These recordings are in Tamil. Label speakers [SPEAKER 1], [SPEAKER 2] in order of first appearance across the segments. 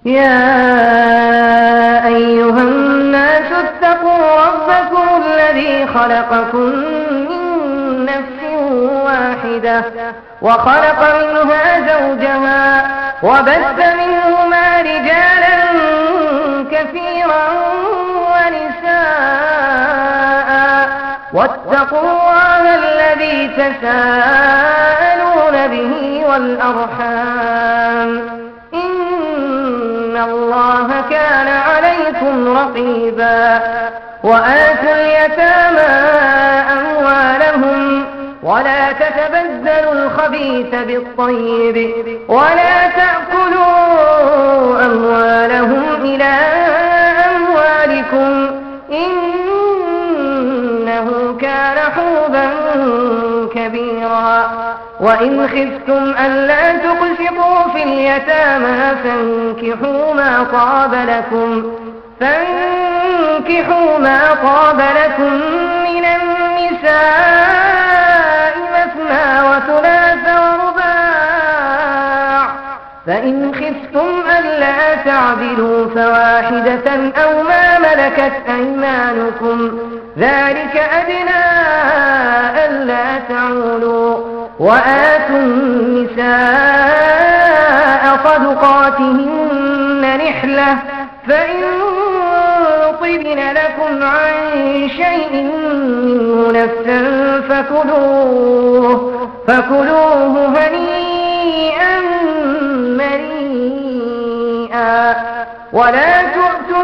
[SPEAKER 1] يا أيها الناس اتقوا ربكم الذي خلقكم من نفس واحدة وخلق منها زوجها وبث منهما رجالا كثيرا ونساء واتقوا الله الذي تساءلون به والأرحام إن الله كان عليكم رقيبا وآتوا اليتامى أموالهم ولا تتبدلوا الخبيث بالطيب ولا تأكلوا أموالهم إلى أموالكم إنه كان حوبا كبيرا وإن خفتم ألا تقسطوا في اليتامى فانكحوا ما طاب لكم فانكحوا ما طاب لكم من النساء مثنى وثلاث ورباع فإن خفتم ألا تعدلوا فواحدة أو ما ملكت أيمانكم ذلك أدنى ألا تعولوا وآتوا النساء صدقاتهن نحلة فإن طبن لكم عن شيء منه نفسا فكلوه فكلوه هنيئا مريئا ولا تؤتوا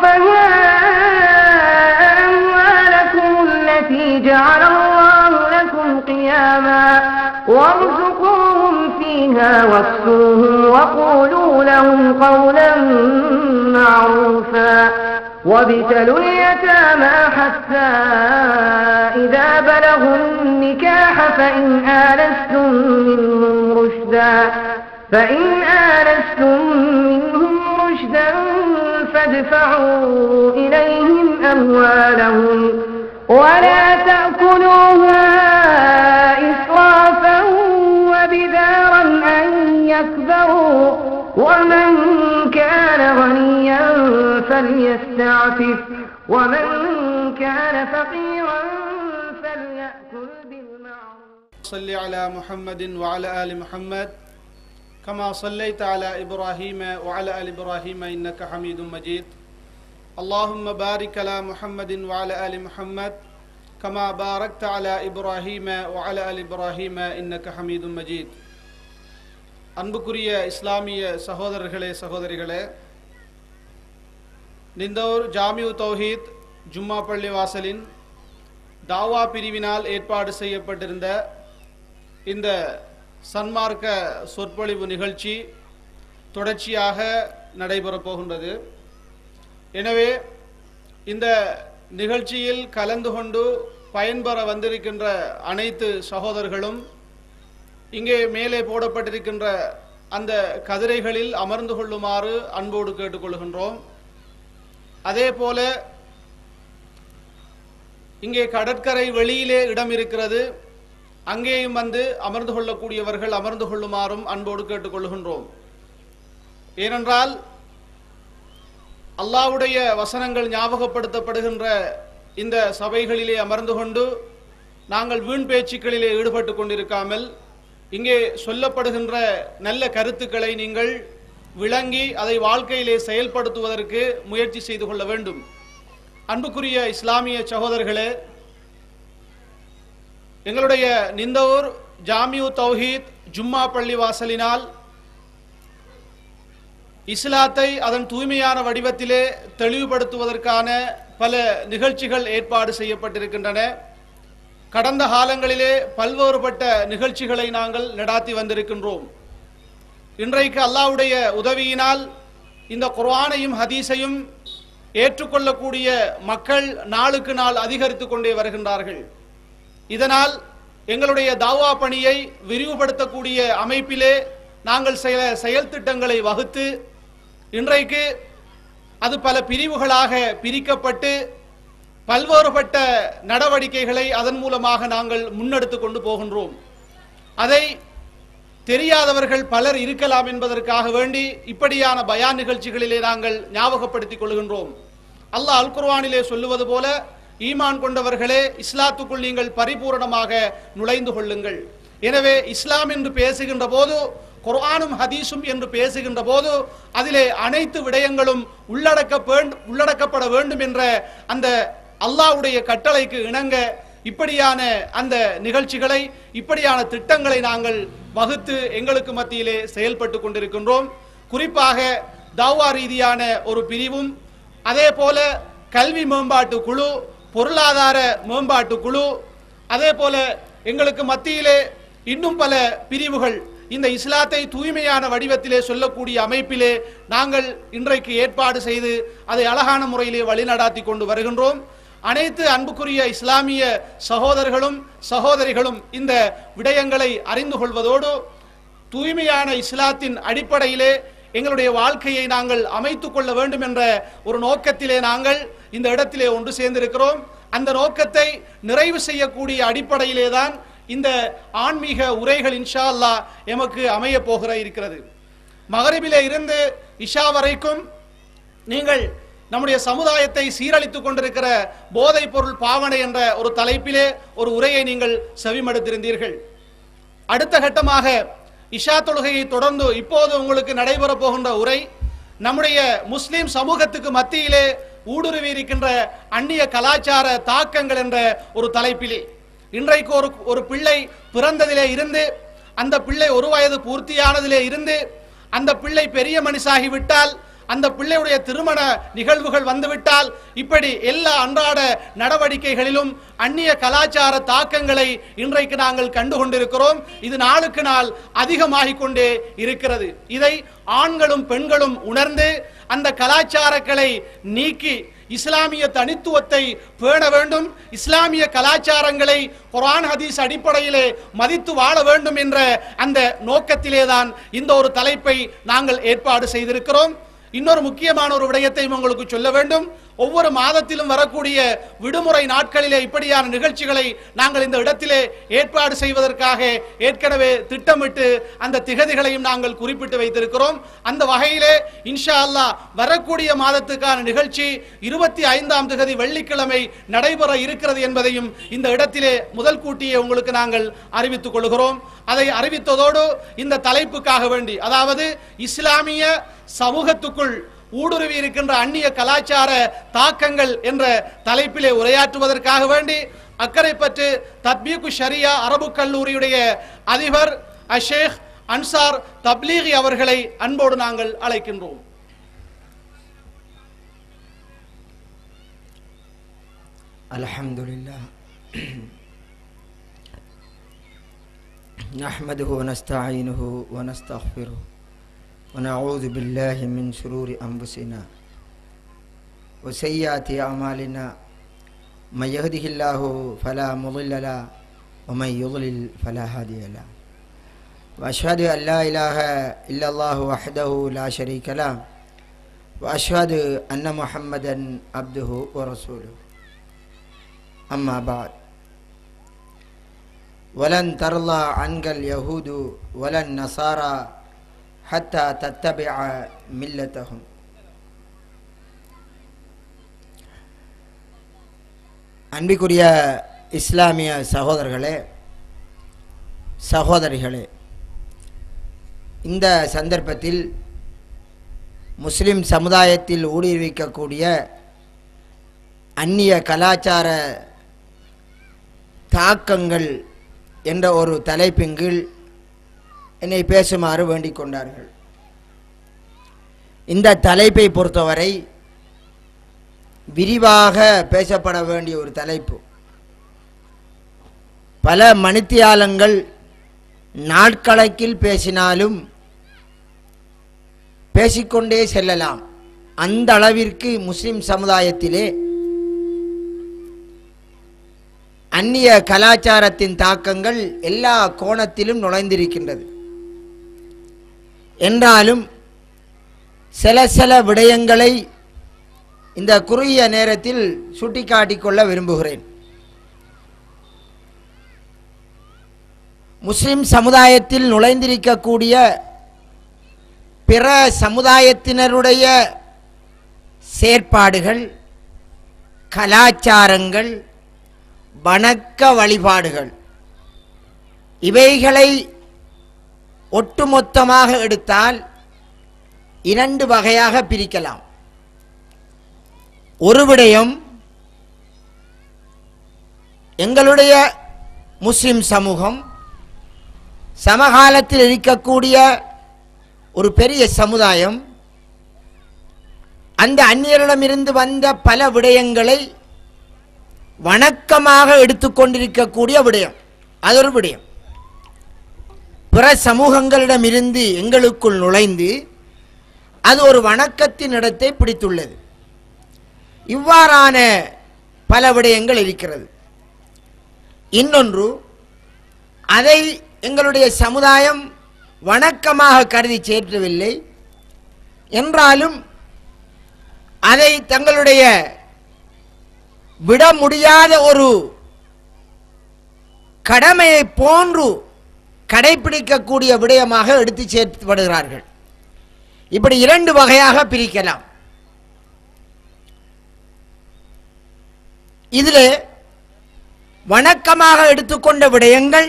[SPEAKER 1] السفهاء أموالكم التي جعل الله لكم قياما وارزقوهم فيها واكسوهم وقولوا لهم قولا معروفا وابتلوا اليتامى حتى إذا بلغوا النكاح فإن آنستم منهم رشدا فإن آنستم منهم رشدا فادفعوا إليهم أموالهم ولا تأكلوها إسرافا وبدارا أن يكبروا ومن كان غنيا فليستعفف ومن كان فقيرا فليأكل بالمعروف
[SPEAKER 2] صل على محمد وعلى آل محمد كما صليت على إبراهيم وعلى آل إبراهيم إنك حميد مجيد اللهم بارك على محمد وعلى آل محمد كما باركت على إبراهيم وعلى آل إبراهيم إنك حميد مجيد அன்புக்குரிய இஸ்லாமிய சகோதரர்களே சகோதரிகளே நிந்தோர் ஜாமியு தௌஹீத் ஜும்மா பள்ளி வாசலின் தாவா பிரிவினால் ஏற்பாடு செய்யப்பட்டிருந்த இந்த சன்மார்க்க சொற்பொழிவு நிகழ்ச்சி தொடர்ச்சியாக நடைபெறப் போகின்றது எனவே இந்த நிகழ்ச்சியில் கலந்து கொண்டு பயன்பெற வந்திருக்கின்ற அனைத்து சகோதரர்களும் இங்கே மேலே போடப்பட்டிருக்கின்ற அந்த கதிரைகளில் அமர்ந்து கொள்ளுமாறு அன்போடு கேட்டுக்கொள்கின்றோம் அதே போல இங்கே கடற்கரை வெளியிலே இடம் இருக்கிறது அங்கேயும் வந்து அமர்ந்து கொள்ளக்கூடியவர்கள் அமர்ந்து கொள்ளுமாறும் அன்போடு கேட்டுக்கொள்கின்றோம் ஏனென்றால் அல்லாவுடைய வசனங்கள் ஞாபகப்படுத்தப்படுகின்ற இந்த சபைகளிலே அமர்ந்து கொண்டு நாங்கள் வீண் பேச்சுக்களிலே ஈடுபட்டு கொண்டிருக்காமல் இங்கே சொல்லப்படுகின்ற நல்ல கருத்துக்களை நீங்கள் விளங்கி அதை வாழ்க்கையிலே செயல்படுத்துவதற்கு முயற்சி செய்து கொள்ள வேண்டும் அன்புக்குரிய இஸ்லாமிய சகோதரர்களே எங்களுடைய நிந்தவூர் ஜாமியு தௌஹீத் ஜும்மா பள்ளி வாசலினால் இஸ்லாத்தை அதன் தூய்மையான வடிவத்திலே தெளிவுபடுத்துவதற்கான பல நிகழ்ச்சிகள் ஏற்பாடு செய்யப்பட்டிருக்கின்றன கடந்த காலங்களிலே பல்வேறுபட்ட நிகழ்ச்சிகளை நாங்கள் நடாத்தி வந்திருக்கின்றோம் இன்றைக்கு அல்லாஹ்வுடைய உதவியினால் இந்த குர்ஆனையும் ஹதீஸையும் ஏற்றுக்கொள்ளக்கூடிய மக்கள் நாளுக்கு நாள் அதிகரித்து கொண்டே வருகின்றார்கள் இதனால் எங்களுடைய தாவா பணியை விரிவுபடுத்தக்கூடிய அமைப்பிலே நாங்கள் சில செயல் திட்டங்களை வகுத்து இன்றைக்கு அது பல பிரிவுகளாக பிரிக்கப்பட்டு பல்வேறுபட்ட நடவடிக்கைகளை அதன் மூலமாக நாங்கள் முன்னெடுத்து கொண்டு போகின்றோம் அதை தெரியாதவர்கள் பலர் இருக்கலாம் என்பதற்காக வேண்டி இப்படியான பயான் நிகழ்ச்சிகளிலே நாங்கள் ஞாபகப்படுத்திக் கொள்கின்றோம் அல்லாஹ் அல் குர்ஆனிலே சொல்லுவது போல ஈமான் கொண்டவர்களே இஸ்லாத்துக்குள் நீங்கள் பரிபூரணமாக நுழைந்து கொள்ளுங்கள் எனவே இஸ்லாம் என்று பேசுகின்ற போது குர்ஆனும் ஹதீஸும் என்று பேசுகின்ற போது அதிலே அனைத்து விடயங்களும் உள்ளடக்க வேண்- உள்ளடக்கப்பட வேண்டும் என்ற அந்த அல்லாஹ்வுடைய கட்டளைக்கு இணங்க இப்படியான அந்த நிகழ்ச்சிகளை இப்படியான திட்டங்களை நாங்கள் வகுத்து எங்களுக்கு மத்தியிலே செயல்பட்டு கொண்டிருக்கின்றோம் குறிப்பாக தாவா ரீதியான ஒரு பிரிவும் அதே போல கல்வி மேம்பாட்டு குழு பொருளாதார மேம்பாட்டு குழு அதே போல எங்களுக்கு மத்தியிலே இன்னும் பல பிரிவுகள் இந்த இஸ்லாத்தை தூய்மையான வடிவத்திலே சொல்லக்கூடிய அமைப்பிலே நாங்கள் இன்றைக்கு ஏற்பாடு செய்து அதை அழகான முறையிலே வழிநடாத்தி கொண்டு வருகின்றோம் அனைத்து அன்புக்குரிய இஸ்லாமிய சகோதரர்களும் சகோதரிகளும் இந்த விடயங்களை அறிந்து கொள்வதோடு தூய்மையான இஸ்லாத்தின் அடிப்படையிலே எங்களுடைய வாழ்க்கையை நாங்கள் அமைத்துக் கொள்ள வேண்டும் என்ற ஒரு நோக்கத்திலே நாங்கள் இந்த இடத்திலே ஒன்று சேர்ந்திருக்கிறோம் அந்த நோக்கத்தை நிறைவு செய்யக்கூடிய அடிப்படையிலே தான் இந்த ஆன்மீக உரைகள் இன்ஷா அல்லாஹ் எமக்கு அமைய போகிற இருக்கிறது மகரிபிலே இருந்து இஷா வரைக்கும் நீங்கள் நம்முடைய சமுதாயத்தை சீரழித்துக் கொண்டிருக்கிற போதைப் பொருள் பாவனை என்ற ஒரு தலைப்பிலே ஒரு உரையை நீங்கள் செவிமடுத்திருந்தீர்கள் அடுத்த கட்டமாக இஷா தொழுகையை தொடர்ந்து இப்போது உங்களுக்கு நடைபெற போகின்ற உரை நம்முடைய முஸ்லிம் சமூகத்துக்கு மத்தியிலே ஊடுருவி இருக்கின்ற அந்நிய கலாச்சார தாக்கங்கள் என்ற ஒரு தலைப்பிலே இன்றைக்கு ஒரு ஒரு பிள்ளை பிறந்ததிலே இருந்து அந்த பிள்ளை ஒரு வயது பூர்த்தியானதிலே இருந்து அந்த பிள்ளை பெரிய மனுஷாகி விட்டால் அந்த பிள்ளையுடைய திருமண நிகழ்வுகள் வந்துவிட்டால் இப்படி எல்லா அன்றாட நடவடிக்கைகளிலும் அந்நிய கலாச்சார தாக்கங்களை இன்றைக்கு நாங்கள் கண்டு கொண்டிருக்கிறோம் இது நாளுக்கு நாள் அதிகமாகிக் கொண்டே இருக்கிறது இதை ஆண்களும் பெண்களும் உணர்ந்து அந்த கலாச்சாரங்களை நீக்கி இஸ்லாமிய தனித்துவத்தை பேண வேண்டும் இஸ்லாமிய கலாச்சாரங்களை குர்ஆன் ஹதீஸ் அடிப்படையிலே மதித்து வாழ வேண்டும் என்ற அந்த நோக்கத்திலேதான் இந்த ஒரு தலைப்பை நாங்கள் ஏற்பாடு செய்திருக்கிறோம் இன்னொரு முக்கியமான ஒரு விடயத்தை உங்களுக்கு சொல்ல வேண்டும் ஒவ்வொரு மாதத்திலும் வரக்கூடிய விடுமுறை நாட்களிலே இப்படியான நிகழ்ச்சிகளை நாங்கள் இந்த இடத்திலே ஏற்பாடு செய்வதற்காக ஏற்கனவே திட்டமிட்டு அந்த திகதிகளையும் நாங்கள் குறிப்பிட்டு வைத்திருக்கிறோம் அந்த வகையிலே இன்ஷா அல்லாஹ் வரக்கூடிய மாதத்துக்கான நிகழ்ச்சி இருபத்தி ஐந்தாம் திகதி வெள்ளிக்கிழமை நடைபெற இருக்கிறது என்பதையும் இந்த இடத்திலே முதல் கூட்டியே உங்களுக்கு நாங்கள் அறிவித்துக் கொள்கிறோம் அதை அறிவித்ததோடு இந்த தலைப்புக்காக வேண்டி அதாவது இஸ்லாமிய சமூகத்துக்குள் ஊடுருவி இருக்கின்ற அந்நிய கலாச்சார தாக்கங்கள் என்ற தலைப்பிலே உரையாற்றுவதற்காக வேண்டி அக்கரைப்பற்று தத்பீகு ஷரியா அரபு கல்லூரியுடைய அதிபர் அஷேக் அன்சார் தப்லீகி அவர்களை அன்போடு நாங்கள் அழைக்கின்றோம்
[SPEAKER 3] الحمد لله نحمده ونستعينه ونستغفره ونعوذ بالله من شرور أنفسنا وسيئات أعمالنا من يهده الله فلا مضل له ومن يضلل فلا هادي له وأشهد أن لا إله إلا الله وحده لا شريك له وأشهد أن محمدا عبده ورسوله أما بعد ولن ترضى عنك اليهود ولا النصارى حتى تتبع ملتهم அன்பிக்குரிய இஸ்லாமிய சகோதரர்களே சகோதரிகளே இந்த சந்தர்ப்பத்தில் முஸ்லிம் சமுதாயத்தில் ஊடுருவிக்கக்கூடிய அந்நிய கலாச்சார தாக்கங்கள் என்ற ஒரு தலைப்பின் கீழ் என்னை பேசுமாறு வேண்டிக் கொண்டார்கள் இந்த தலைப்பை பொறுத்தவரை விரிவாக பேசப்பட வேண்டிய ஒரு தலைப்பு பல மணித்தியாலங்கள் நாட்கணக்கில் பேசினாலும் பேசிக்கொண்டே செல்லலாம் அந்த அளவிற்கு முஸ்லிம் சமுதாயத்திலே அந்நிய கலாச்சாரத்தின் தாக்கங்கள் எல்லா கோணத்திலும் நுழைந்திருக்கின்றது என்றாலும் சில சில விடயங்களை இந்த குறுகிய நேரத்தில் சுட்டிக்காட்டிக் கொள்ள விரும்புகிறேன் முஸ்லிம் சமுதாயத்தில் நுழைந்திருக்கக்கூடிய பிற சமுதாயத்தினருடைய செயற்பாடுகள் கலாச்சாரங்கள் வணக்க வழிபாடுகள் இவைகளை ஒட்டுமொத்தமாக எடுத்தால் இரண்டு வகையாக பிரிக்கலாம் ஒரு விடயம் எங்களுடைய முஸ்லிம் சமூகம் சமகாலத்தில் இருக்கக்கூடிய ஒரு பெரிய சமுதாயம் அந்த அந்நியரிடமிருந்து வந்த பல விடயங்களை வணக்கமாக எடுத்துக்கொண்டிருக்கக்கூடிய விடயம் அது ஒரு விடயம் பிற சமூகங்களிடமிருந்து எங்களுக்குள் நுழைந்து அது ஒரு வணக்கத்தின் இடத்தை பிடித்துள்ளது இவ்வாறான பல விடயங்கள் இருக்கிறது இன்னொன்று அதை எங்களுடைய சமுதாயம் வணக்கமாக கருதி சேற்றவில்லை என்றாலும் அதை தங்களுடைய விட முடியாத ஒரு கடமையை போன்று கடைபிடிக்கக்கூடிய விடயமாக எடுத்து சேர்க்கப்படுகிறார்கள் இப்படி இரண்டு வகையாக பிரிக்கலாம் இதில் வணக்கமாக எடுத்துக்கொண்ட விடயங்கள்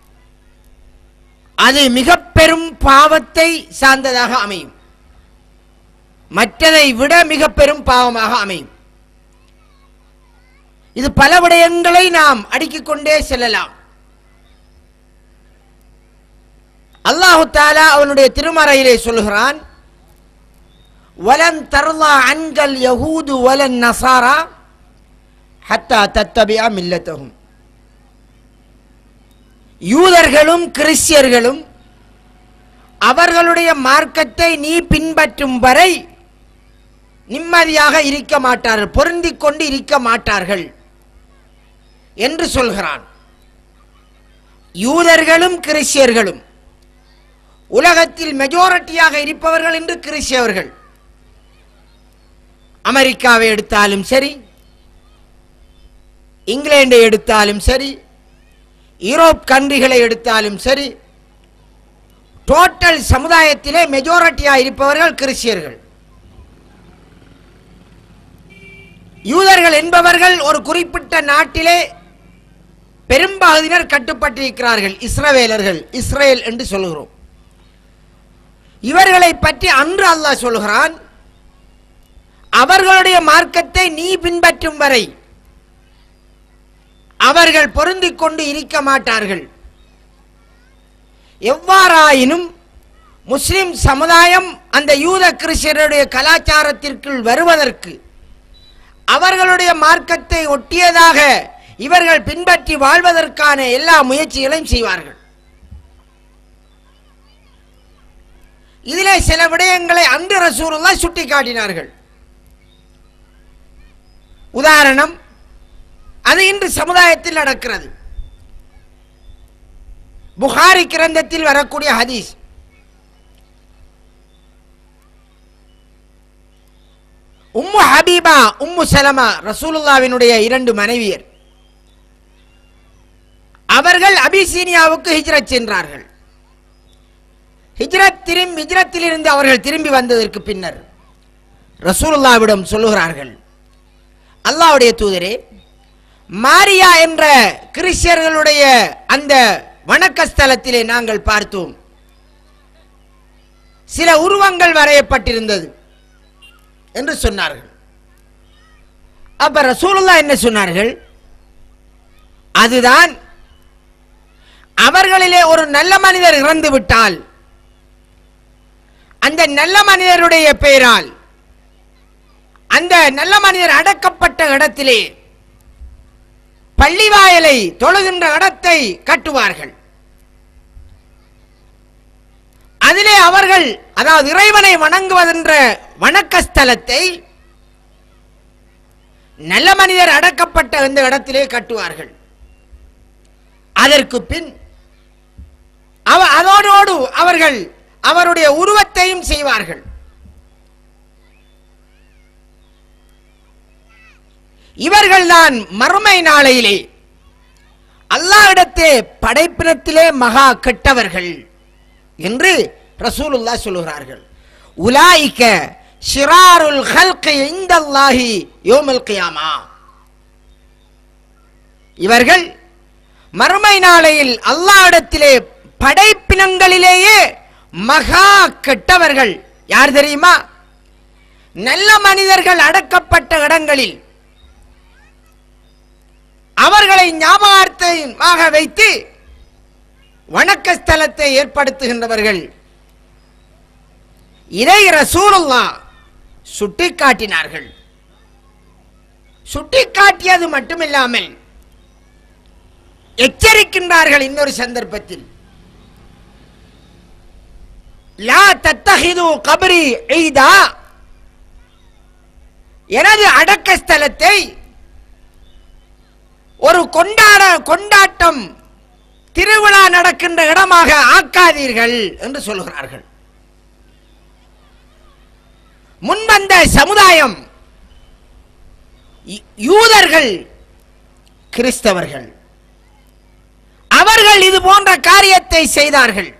[SPEAKER 3] அது மிக பெரும் பாவத்தை சார்ந்ததாக அமையும் மற்றதை விட மிக பெரும் பாவமாக அமையும் இது பல விடயங்களை நாம் அடுக்கிக் கொண்டே செல்லலாம் அல்லாஹு தாலா அவனுடைய திருமறையிலே சொல்கிறான் வலன் தர்லா அன்கல் யஹூது வலன் நசாரா ஹத்தா தத்தபியா மில்லத்தகும் யூதர்களும் கிறிஸ்தியர்களும் அவர்களுடைய மார்க்கத்தை நீ பின்பற்றும் வரை நிம்மதியாக இருக்க மாட்டார்கள் பொருந்திக் கொண்டு இருக்க மாட்டார்கள் என்று சொல்கிறான் யூதர்களும் கிறிஸ்தியர்களும் உலகத்தில் மெஜாரிட்டியாக இருப்பவர்கள் என்று கிறிஸ்தியவர்கள் அமெரிக்காவை எடுத்தாலும் சரி இங்கிலாண்டை எடுத்தாலும் சரி யூரோப் கண்ட்ரிகளை எடுத்தாலும் சரி டோட்டல் சமுதாயத்திலே மெஜாரிட்டியாக இருப்பவர்கள் கிறிஸ்தியர்கள் யூதர்கள் என்பவர்கள் ஒரு குறிப்பிட்ட நாட்டிலே பெரும்பகுதியினர் கட்டுப்பட்டிருக்கிறார்கள் இஸ்ரவேலர்கள் இஸ்ரேல் என்று சொல்கிறோம் இவர்களை பற்றி அன்று அல்லாஹ் சொல்கிறான் அவர்களுடைய மார்க்கத்தை நீ பின்பற்றும் வரை அவர்கள் பொருந்திக் கொண்டு இருக்க மாட்டார்கள் எவ்வாறாயினும் முஸ்லிம் சமுதாயம் அந்த யூத கிறிஸ்டியருடைய கலாச்சாரத்திற்குள் வருவதற்கு அவர்களுடைய மார்க்கத்தை ஒட்டியதாக இவர்கள் பின்பற்றி வாழ்வதற்கான எல்லா முயற்சிகளையும் செய்வார்கள் இதிலே சில விடயங்களை அன்று ரசூலுல்லா சுட்டிக்காட்டினார்கள் உதாரணம் அது இன்று சமுதாயத்தில் நடக்கிறது புகாரி கிரந்தத்தில் வரக்கூடிய ஹதீஸ் உம்மு ஹபீபா உம்மு சலமா ரசூலுல்லாவினுடைய இரண்டு மனைவியர் அவர்கள் அபிசீனியாவுக்கு ஹிஜ்ரத் சென்றார்கள் ஹிஜ்ரத் திரும்பி ஹிஜ்ரத்திலிருந்து அவர்கள் திரும்பி வந்ததற்கு பின்னர் ரசூலுல்லாவிடம் சொல்லுகிறார்கள் அல்லாஹ்வுடைய தூதரே மாரியா என்ற கிறிஸ்டியர்களுடைய அந்த வணக்க ஸ்தலத்திலே நாங்கள் பார்த்தோம் சில உருவங்கள் வரையப்பட்டிருந்தது என்று சொன்னார்கள் அப்ப ரசூலுல்லா என்ன சொன்னார்கள் அதுதான் அவர்களிலே ஒரு நல்ல மனிதர் இறந்து விட்டால் அந்த நல்ல மனிதருடைய பெயரால் அந்த நல்ல மனிதர் அடக்கப்பட்ட இடத்திலே பள்ளிவாயலை தொழுகின்ற இடத்தை கட்டுவார்கள் அதிலே அவர்கள் அதாவது இறைவனை வணங்குவதென்ற வணக்க ஸ்தலத்தை நல்ல மனிதர் அடக்கப்பட்ட இந்த இடத்திலே கட்டுவார்கள் அதற்கு பின் அவ அதோடோடு அவர்கள் அவருடைய உருவத்தையும் செய்வார்கள் இவர்கள்தான் மறுமை நாளையிலே அல்லாஹ்விடத்தே படைப்பு படைப்பினத்திலே மகா கெட்டவர்கள் என்று ரசூலுல்லா சொல்லுகிறார்கள் உலாயிக்க ஷிராருல் ஹல்கி இந்தல்லாஹி யோமல் கியாமா இவர்கள் மறுமை நாளையில் அல்லாஹ்விடத்திலே படைப்பினங்களிலேயே மகா கெட்டவர்கள் யார் தெரியுமா நல்ல மனிதர்கள் அடக்கப்பட்ட இடங்களில் அவர்களை ஞாபகார்த்தமாக வைத்து வணக்க ஸ்தலத்தை ஏற்படுத்துகின்றவர்கள் இதை ரசூலுல்லா சுட்டிக்காட்டினார்கள் சுட்டிக்காட்டியது மட்டுமில்லாமல் எச்சரிக்கின்றார்கள் இன்னொரு சந்தர்ப்பத்தில் லா தத்தஹிது கபரி எய்தா எனது அடக்க ஸ்தலத்தை ஒரு கொண்டாட கொண்டாட்டம் திருவிழா நடக்கின்ற இடமாக ஆக்காதீர்கள் என்று சொல்கிறார்கள் முன்வந்த சமுதாயம் யூ- யூதர்கள் கிறிஸ்தவர்கள் அவர்கள் இது போன்ற காரியத்தை செய்தார்கள்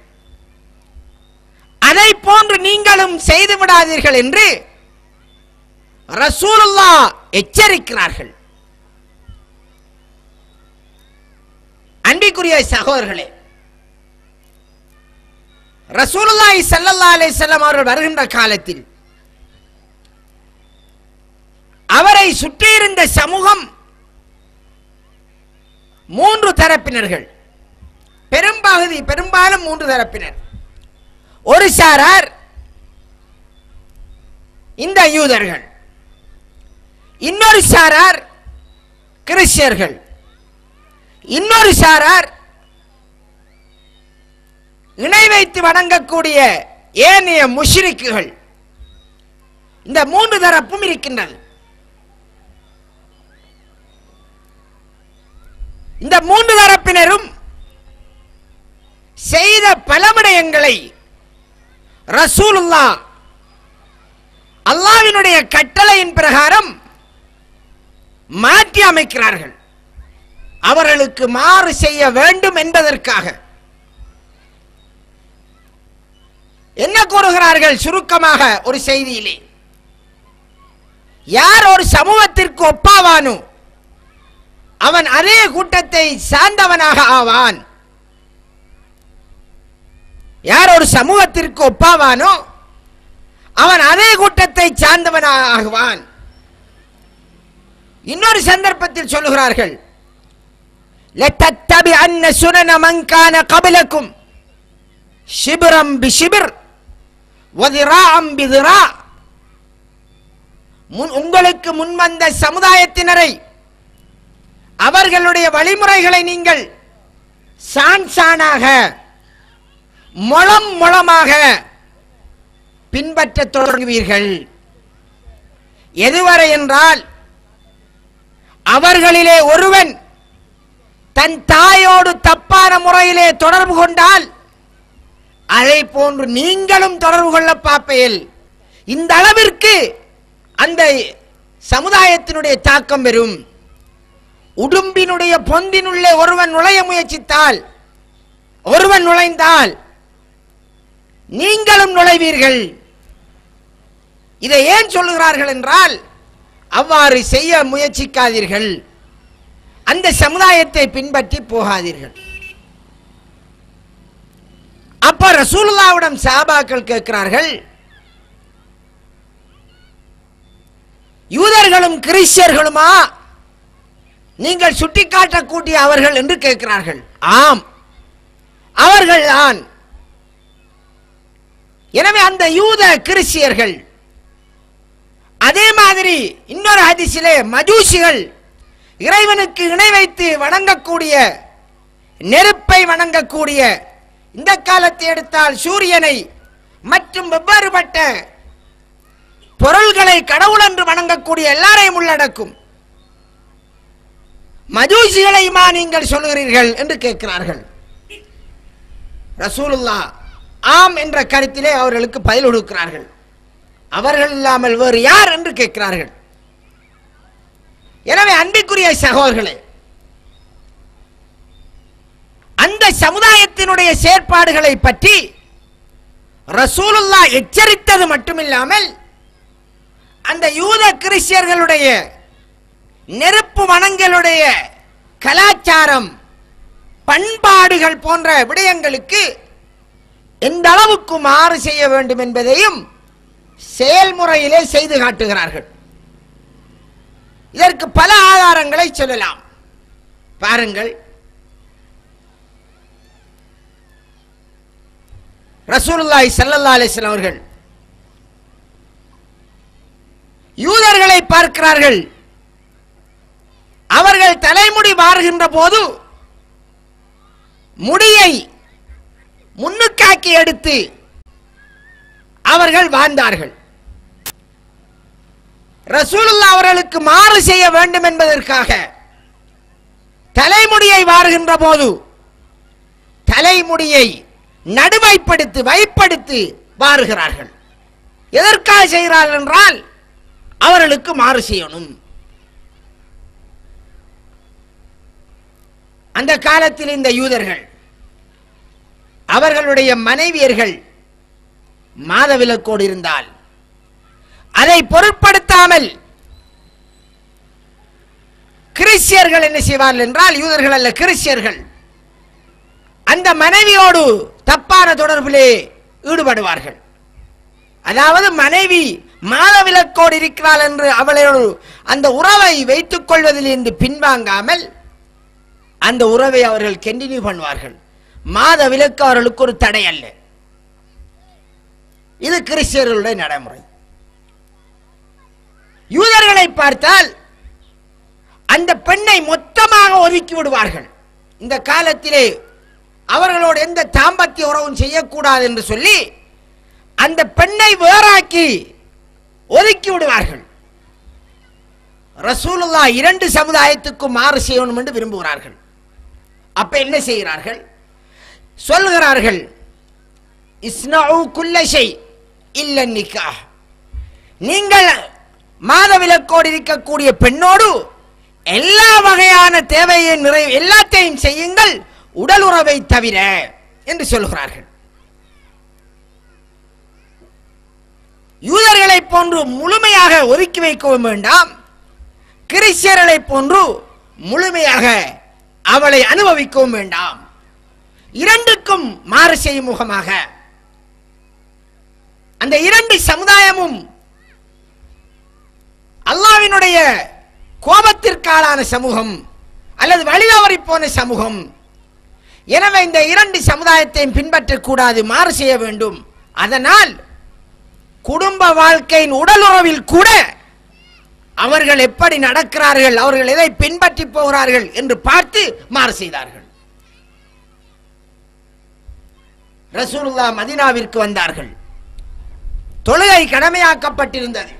[SPEAKER 3] அதை போன்று நீங்களும் செய்து விடாதீர்கள் என்று ரசூலுல்லா எச்சரிக்கிறார்கள் அன்பிக்குரிய சகோதரர்களே ரசூலுல்லாஹி ஸல்லல்லாஹு அலைஹி வஸல்லம் அவர்கள் வருகின்ற காலத்தில் அவரை சுற்றியிருந்த சமூகம் மூன்று தரப்பினர்கள் பெரும்பகுதி பெரும்பாலும் மூன்று தரப்பினர் ஒரு சாரார் இந்த யூதர்கள் இன்னொரு சாரார் கிறிஸ்டியர்கள் இன்னொரு சாரார் இணை வைத்து வணங்கக்கூடிய ஏனைய முஷ்ரிக்குகள் இந்த மூன்று தரப்பும் இருக்கின்றது இந்த மூன்று தரப்பினரும் செய்த பலவிடயங்களை ரசூலுல்லா அல்லாவினுடைய கட்டளையின் பிரகாரம் மாற்றி அமைக்கிறார்கள் அவர்களுக்கு மாறு செய்ய வேண்டும் என்பதற்காக என்ன கூறுகிறார்கள் சுருக்கமாக ஒரு செய்தியிலே யார் ஒரு சமூகத்திற்கு ஒப்பாவானோ அவன் அதே கூட்டத்தை சார்ந்தவனாக ஆவான் யார் ஒரு சமூகத்திற்கு ஒப்பாவானோ அவன் அதே கூட்டத்தை சார்ந்தவனாக ஆகுவான் இன்னொரு சந்தர்ப்பத்தில் சொல்லுகிறார்கள் لَتَتَّبِعَنَّ سُنَنَ مَنْ كَانَ قَبْلَكُمْ شِبْرًا بِشِبْرٍ وَذِرَاعًا بِذِرَاعٍ முன் உங்களுக்கு முன்வந்த சமுதாயத்தினரை அவர்களுடைய வழிமுறைகளை நீங்கள் சான் சானாக முளம் முளமாக பின்பற்றத் தொடங்குவீர்கள் எதுவரை என்றால் அவர்களிலே ஒருவன் தன் தாயோடு தப்பான முறையிலே தொடர்பு கொண்டால் அதை போன்று நீங்களும் தொடர்பு கொள்ள பார்ப்பேல் இந்த அளவிற்கு அந்த சமுதாயத்தினுடைய தாக்கம் பெறும் உடும்பினுடைய பொந்தினுள்ளே ஒருவன் நுழைய முயற்சித்தால் ஒருவன் நுழைந்தால் நீங்களும் நுழைவீர்கள் இதை ஏன் சொல்லுகிறார்கள் என்றால் அவ்வாறு செய்ய முயற்சிக்காதீர்கள் அந்த சமுதாயத்தை பின்பற்றி போகாதீர்கள் அப்ப ரசூலுல்லாவிடம் சாபாக்கள் கேட்கிறார்கள் யூதர்களும் கிறிஸ்டியர்களுமா நீங்கள் சுட்டிக்காட்டக்கூடிய அவர்கள் என்று கேட்கிறார்கள் ஆம் அவர்கள் தான் எனவே அந்த யூத கிறிஸ்டியர்கள் அதே மாதிரி இன்னொரு ஹதீஸிலே மஜூசிகள் இறைவனுக்கு இணை வைத்து வணங்கக்கூடிய நெருப்பை வணங்கக்கூடிய இந்த காலத்தை எடுத்தால் சூரியனை மற்றும் வெவ்வேறுபட்ட பொருள்களை கடவுள் என்று வணங்கக்கூடிய எல்லாரையும் உள்ளடக்கும் மஜூசிகளையுமா நீங்கள் சொல்கிறீர்கள் என்று கேட்கிறார்கள் ரசூலுல்லா ஆம் என்ற கருத்திலே அவர்களுக்கு பதில் கொடுக்கிறார்கள் அவர்கள் இல்லாமல் வேறு யார் என்று கேட்கிறார்கள் எனவே அன்பிற்குரிய சகோதரர்களே அந்த சமுதாயத்தினுடைய செயற்பாடுகளை பற்றி ரசூலுல்லா எச்சரித்தது மட்டுமில்லாமல் அந்த யூத கிறிஸ்டியர்களுடைய நெருப்பு வனங்களுடைய கலாச்சாரம் பண்பாடுகள் போன்ற விடயங்களுக்கு எந்த அளவுக்கு மாறு செய்ய வேண்டும் என்பதையும் செயல்முறையிலே செய்து காட்டுகிறார்கள் இதற்கு பல ஆதாரங்களை சொல்லலாம் பாருங்கள் ரசூலுல்லாஹி ஸல்லல்லாஹு அலைஹி வஸல்லம் அவர்கள் யூதர்களை பார்க்கிறார்கள் அவர்கள் தலைமுடி மாறுகின்ற போது முடியை முன்னுக்காக்கி எடுத்து அவர்கள் வாழ்ந்தார்கள் ரசூலுல்லா அவர்களுக்கு மாறு செய்ய வேண்டும் என்பதற்காக தலைமுடியை வாருகின்ற போது தலைமுடியை நடுவைப்படுத்தி வைப்படுத்தி வாருகிறார்கள் எதற்காக செய்கிறார்கள் என்றால் அவர்களுக்கு மாறு செய்யணும் அந்த காலத்தில் இந்த யூதர்கள் அவர்களுடைய மனைவியர்கள் மாதவிலக்கோடு இருந்தால் அதை பொருட்படுத்தாமல் கிறிஸ்டியர்கள் என்ன செய்வார்கள் என்றால் யூதர்கள் அல்ல கிறிஸ்டியர்கள் அந்த மனைவியோடு தப்பான தொடர்பிலே ஈடுபடுவார்கள் அதாவது மனைவி மாதவிலக்கோடு இருக்கிறாள் என்று அவளோடு அந்த உறவை வைத்துக் கொள்வதிலிருந்து பின்வாங்காமல் அந்த உறவை அவர்கள் கண்டினியூ பண்ணுவார்கள் மாத விலக்கு அவர்களுக்கு ஒரு தடை அல்ல இது கிறிஸ்டியர்களுடைய நடைமுறை யூதர்களை பார்த்தால் அந்த பெண்ணை மொத்தமாக ஒதுக்கி விடுவார்கள் இந்த காலத்திலே அவர்களோடு எந்த தாம்பத்திய உறவும் செய்யக்கூடாது என்று சொல்லி அந்த பெண்ணை வேறாக்கி ஒதுக்கி விடுவார்கள் ரசூலுல்லா இரண்டு சமுதாயத்துக்கும் மாறு செய்யணும் என்று விரும்புகிறார்கள் அப்ப என்ன செய்கிறார்கள் சொல்கிறார்கள் இஸ்னஉ குல்ல ஷை இல்ல நிக்காஹ் நீங்கள் மாதவிலக்கோடு இருக்கக்கூடிய பெண்ணோடு எல்லா வகையான தேவையை நிறை எல்லாத்தையும் செய்யுங்கள் உடல் உறவை தவிர என்று சொல்கிறார்கள் யூதர்களை போன்று முழுமையாக ஒதுக்கி வைக்கவும் வேண்டாம் கிறிஸ்டியர்களை போன்று முழுமையாக அவளை அனுபவிக்கவும் வேண்டாம் இரண்டுக்கும் மாறு செய்யும் முகமாக அந்த இரண்டு சமுதாயமும் அல்லாவினுடைய கோபத்திற்காலான சமூகம் அல்லது வழிதவறி போன சமூகம் எனவே இந்த இரண்டு சமுதாயத்தையும் பின்பற்றக்கூடாது மாறு செய்ய வேண்டும் அதனால் குடும்ப வாழ்க்கையின் உடலுறவில் கூட அவர்கள் எப்படி நடக்கிறார்கள் அவர்கள் எதை பின்பற்றி போகிறார்கள் என்று பார்த்து மாறு செய்தார்கள் ரசூலுல்லா மதினாவிற்கு வந்தார்கள் தொழுகை கடமையாக்கப்பட்டிருந்தது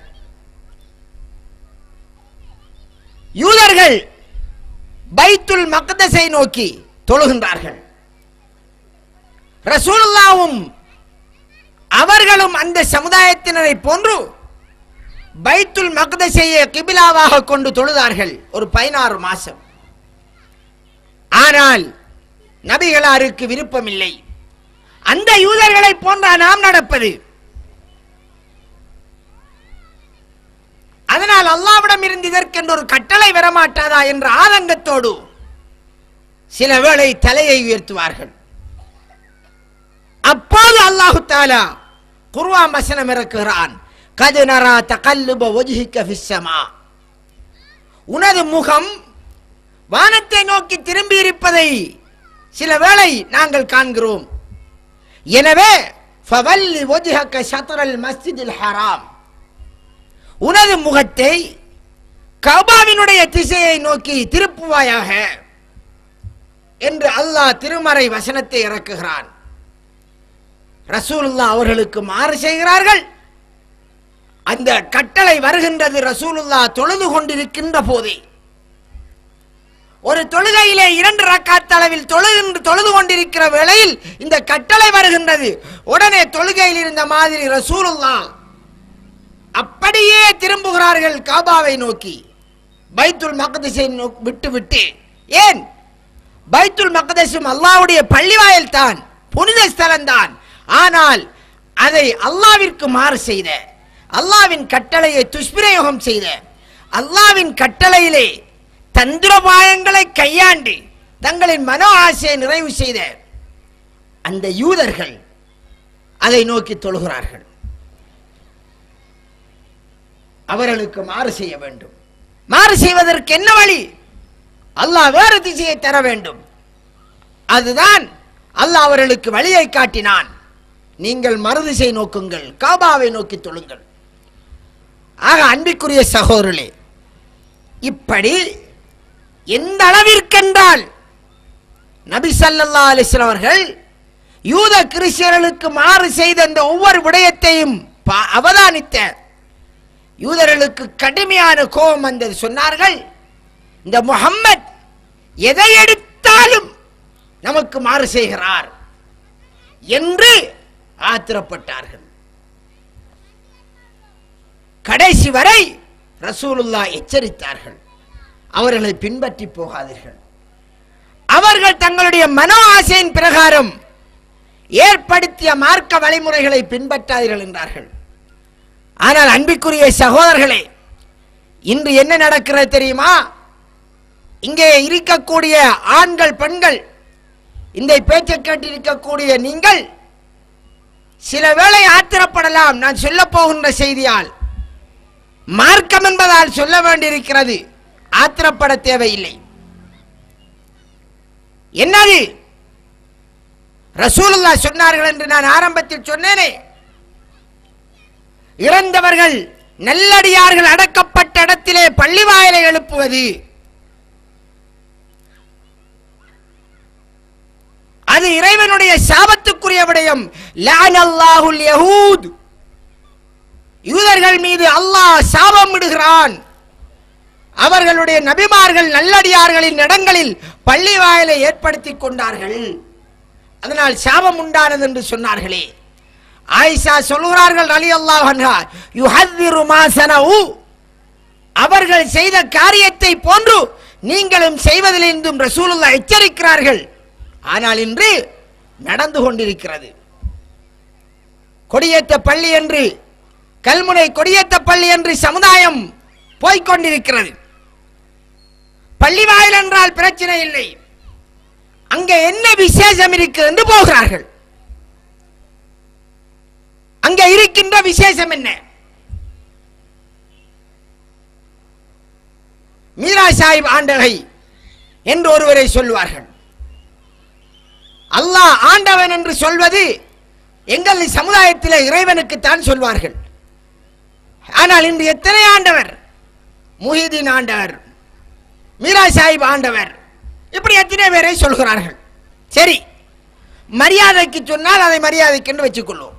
[SPEAKER 3] யூதர்கள் பைத்துல் மக்தஸை நோக்கி தொழுகின்றார்கள் ரசூலுல்லாவும் அவர்களும் அந்த சமுதாயத்தினரை போன்று பைத்துல் மக்தஸையே கிபிலாவாக கொண்டு தொழுதார்கள் ஒரு பதினாறு மாசம் ஆனால் நபிகளாருக்கு விருப்பமில்லை அந்த யூதர்களை போன்ற நாம் நடப்பது அதனால் அல்லாவிடம் இருந்து இதற்கென்று ஒரு கட்டளை வரமாட்டாதா என்ற ஆதங்கத்தோடு சில வேளை தலையை உயர்த்துவார்கள் அப்போது அல்லாஹு தாலா குர்ஆன் வசனம் இறக்குகிறான் கது நரா தகல்லுப ஒஜிஹிக்க ஃபிஸ்ஸமா உனது முகம் வானத்தை நோக்கி திரும்பி இருப்பதை சில வேளை நாங்கள் காண்கிறோம் எனவே ஃபவல்லி ஒஜிஹக்க ஷத்ரல் மஸ்ஜிதில் ஹராம் உனது முகத்தை கபாவினுடைய திசையை நோக்கி திருப்புவாயாக என்று அல்லாஹ் திருமறை வசனத்தை இறக்குகிறான் ரசூலுல்லா அவர்களுக்கு மாறு செய்கிறார்கள் அந்த கட்டளை வருகின்றது ரசூலுல்லா தொழுது கொண்டிருக்கின்ற போதே ஒரு தொழுகையிலே இரண்டு ரக்காத் அளவில் தொழுகின்ற தொழுது கொண்டிருக்கிற வேளையில் இந்த கட்டளை வருகின்றது உடனே தொழுகையில் இருந்த மாதிரி ரசூலுல்லா அப்படியே திரும்புகிறார்கள் காபாவை நோக்கி பைத்துல் மக்திஸை நோக்கி விட்டு விட்டு ஏன் பைத்துல் மக்தஸும் அல்லாஹ்வுடைய பள்ளிவாயல் தான் புனித ஸ்தலம்தான் ஆனால் அதை அல்லாவிற்கு மாறு செய்த அல்லாவின் கட்டளையை துஷ்பிரயோகம் செய்த அல்லாவின் கட்டளையிலே தந்திரபாயங்களை கையாண்டு தங்களின் மனோ ஆசையை நிறைவு செய்த அந்த யூதர்கள் அதை நோக்கி தொழுகிறார்கள் அவர்களுக்கு மாறு செய்ய வேண்டும் மாறு செய்வதற்கு என்ன வழி அல்லாஹ் வேறு திசையை தர வேண்டும் அதுதான் அல்லாஹ் அவர்களுக்கு வழியை காட்டினான் நீங்கள் மறுதிசை நோக்குங்கள் காபாவை நோக்கி தொழுங்கள் ஆக அன்பிற்குரிய சகோதரர்களே இப்படி எந்த அளவிற்கென்றால் நபி ஸல்லல்லாஹு அலைஹி வஸல்லம் அவர்கள் யூத கிறிஸ்டியர்களுக்கு மாறு செய்த அந்த ஒவ்வொரு விடயத்தையும் பா- அவதானித்த யூதர்களுக்கு கடுமையான கோபம் வந்தது சொன்னார்கள் இந்த முஹம்மத் எதை எடுத்தாலும் நமக்கு மாறு செய்கிறார் என்று ஆத்திரப்பட்டார்கள் கடைசி வரை ரசூலுல்லா எச்சரித்தார்கள் அவர்களை பின்பற்றி போகாதீர்கள் அவர்கள் தங்களுடைய மனோ ஆசையின் பிரகாரம் ஏற்படுத்திய மார்க்க வழிமுறைகளை பின்பற்றாதீர்கள் என்றார்கள் ஆனால் அன்பிற்குரிய சகோதரர்களே இன்று என்ன நடக்கிறது தெரியுமா இங்கே இருக்கக்கூடிய ஆண்கள் பெண்கள் இந்த பேச்சை கேட்டிருக்கக்கூடிய நீங்கள் சில வேளை ஆத்திரப்படலாம் நான் சொல்ல போகின்ற செய்தியால் மார்க்கம் என்பதால் சொல்ல வேண்டியிருக்கிறது ஆத்திரப்பட தேவையில்லை என்னது ரசூலுல்லா சொன்னார்கள் என்று நான் ஆரம்பத்தில் சொன்னேனே இறந்தவர்கள் நல்லடியார்கள் அடக்கப்பட்ட இடத்திலே பள்ளி வாயிலை எழுப்புவது அது இறைவனுடைய சாபத்துக்குரிய விடயம் லானல்லாஹுல் யஹூத் யூதர்கள் மீது அல்லாஹ் சாபம் விடுகிறான் அவர்களுடைய நபிமார்கள் நல்லடியார்களின் இடங்களில் பள்ளி வாயிலை ஏற்படுத்தி கொண்டார்கள் அதனால் சாபம் உண்டானது என்று சொன்னார்களே ஆயிஷா சொல்கிறார்கள் அலி அல்லாஹ் யுஹத்திரு மாசனவு அவர்கள் செய்த காரியத்தை போன்று நீங்களும் செய்வதிலிருந்தும் ரசூலுல்லாஹ் எச்சரிக்கிறார்கள் ஆனால் இன்று நடந்து கொண்டிருக்கிறது கொடியேற்ற பள்ளி என்று கல்முனை கொடியேற்ற பள்ளி என்று சமுதாயம் போய்க்கொண்டிருக்கிறது பள்ளி வாயில் என்றால் பிரச்சனை இல்லை அங்கே என்ன விசேஷம் இருக்கு என்று போகிறார்கள் அங்கே இருக்கின்ற விசேஷம் என்ன மீரா சாஹிப் ஆண்டகை என்று ஒருவரை சொல்வார்கள் அல்லாஹ் ஆண்டவன் என்று சொல்வது எங்கள் சமுதாயத்தில் இறைவனுக்குத்தான் சொல்வார்கள் ஆனால் இன்று எத்தனை ஆண்டவர் முஹிதீன் ஆண்டவர் மீரா சாஹிப் ஆண்டவர் இப்படி எத்தனை பேரை சொல்கிறார்கள் சரி மரியாதைக்கு சொன்னால் அதை மரியாதைக்கென்று வச்சுக்கொள்வோம்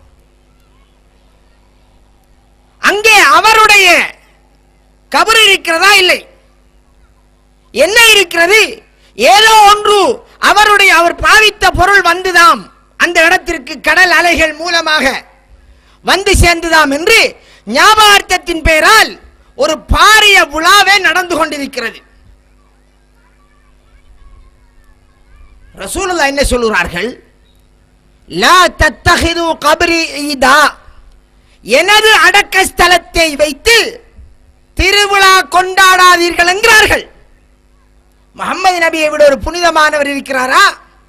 [SPEAKER 3] அங்கே அவருடைய கபர் இருக்கிறதா இல்லை என்ன இருக்கிறது ஏதோ ஒன்று அவருடைய அவர் பாவித்த பொருள் வந்துதாம் அந்த இடத்திற்கு கடல் அலைகள் மூலமாக வந்து சேர்ந்துதாம் என்று ஞாபகார்த்தத்தின் பெயரால் ஒரு பாரிய விழாவே நடந்து கொண்டிருக்கிறது ரசூலுல்லா என்ன சொல்லுகிறார்கள் லா தத்தஹிது கபரி ஈதா எனது அடக்க ஸ்தலத்தை வைத்து திருவிழா கொண்டாடாதீர்கள் என்கிறார்கள் முகமது நபியை விட ஒரு புனிதமானவர் இருக்கிறாரா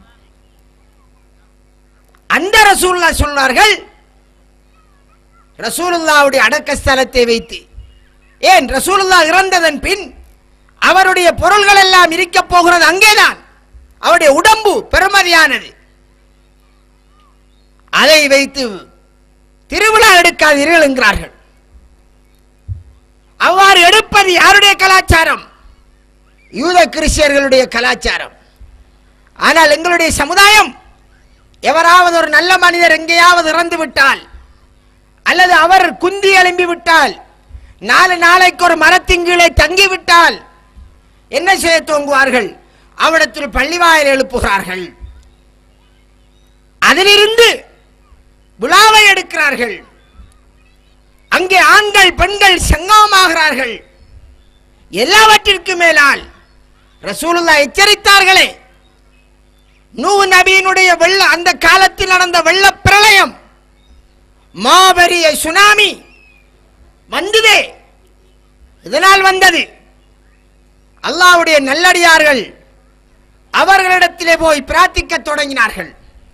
[SPEAKER 3] அந்த ரசூலுல்லா சொன்னார்கள் ரசூலுல்லாவுடைய அடக்க ஸ்தலத்தை வைத்து ஏன் ரசூலுல்லா இறந்ததன் பின் அவருடைய பொருள்கள் எல்லாம் இருக்கப் போகிறது அங்கேதான் அவருடைய உடம்பு பெருமதியானது அதை வைத்து திருவிழா எடுக்காதீர்கள் என்கிறார்கள் அவ்வாறு எடுப்பது யாருடைய கலாச்சாரம் யூத கிறிஸ்டியர்களுடைய கலாச்சாரம் ஆனால் எங்களுடைய சமுதாயம் எவராவது ஒரு நல்ல மனிதர் எங்கேயாவது இறந்து விட்டால் அல்லது அவர் குந்தி எழும்பி விட்டால் நாலு நாளைக்கு ஒரு மரத்தின் கீழே தங்கி விட்டால் என்ன செய்ய துவங்குவார்கள் அவரிடத்தில் பள்ளிவாயல் எழுப்புகிறார்கள் அதிலிருந்து விழாவை எடுக்கிறார்கள் அங்கே ஆண்கள் பெண்கள் சங்கமமாகிறார்கள் எல்லாவற்றிற்கும் மேலால் ரசூலுல்லா எச்சரித்தார்களே நூஹ் நபியினுடைய வெள்ள அந்த காலத்தில் நடந்த வெள்ள பிரளயம் மாபெரிய சுனாமி வந்ததே இதனால் வந்தது அல்லாஹ்வுடைய நல்லடியார்கள் அவர்களிடத்திலே போய் பிரார்த்திக்க தொடங்கினார்கள்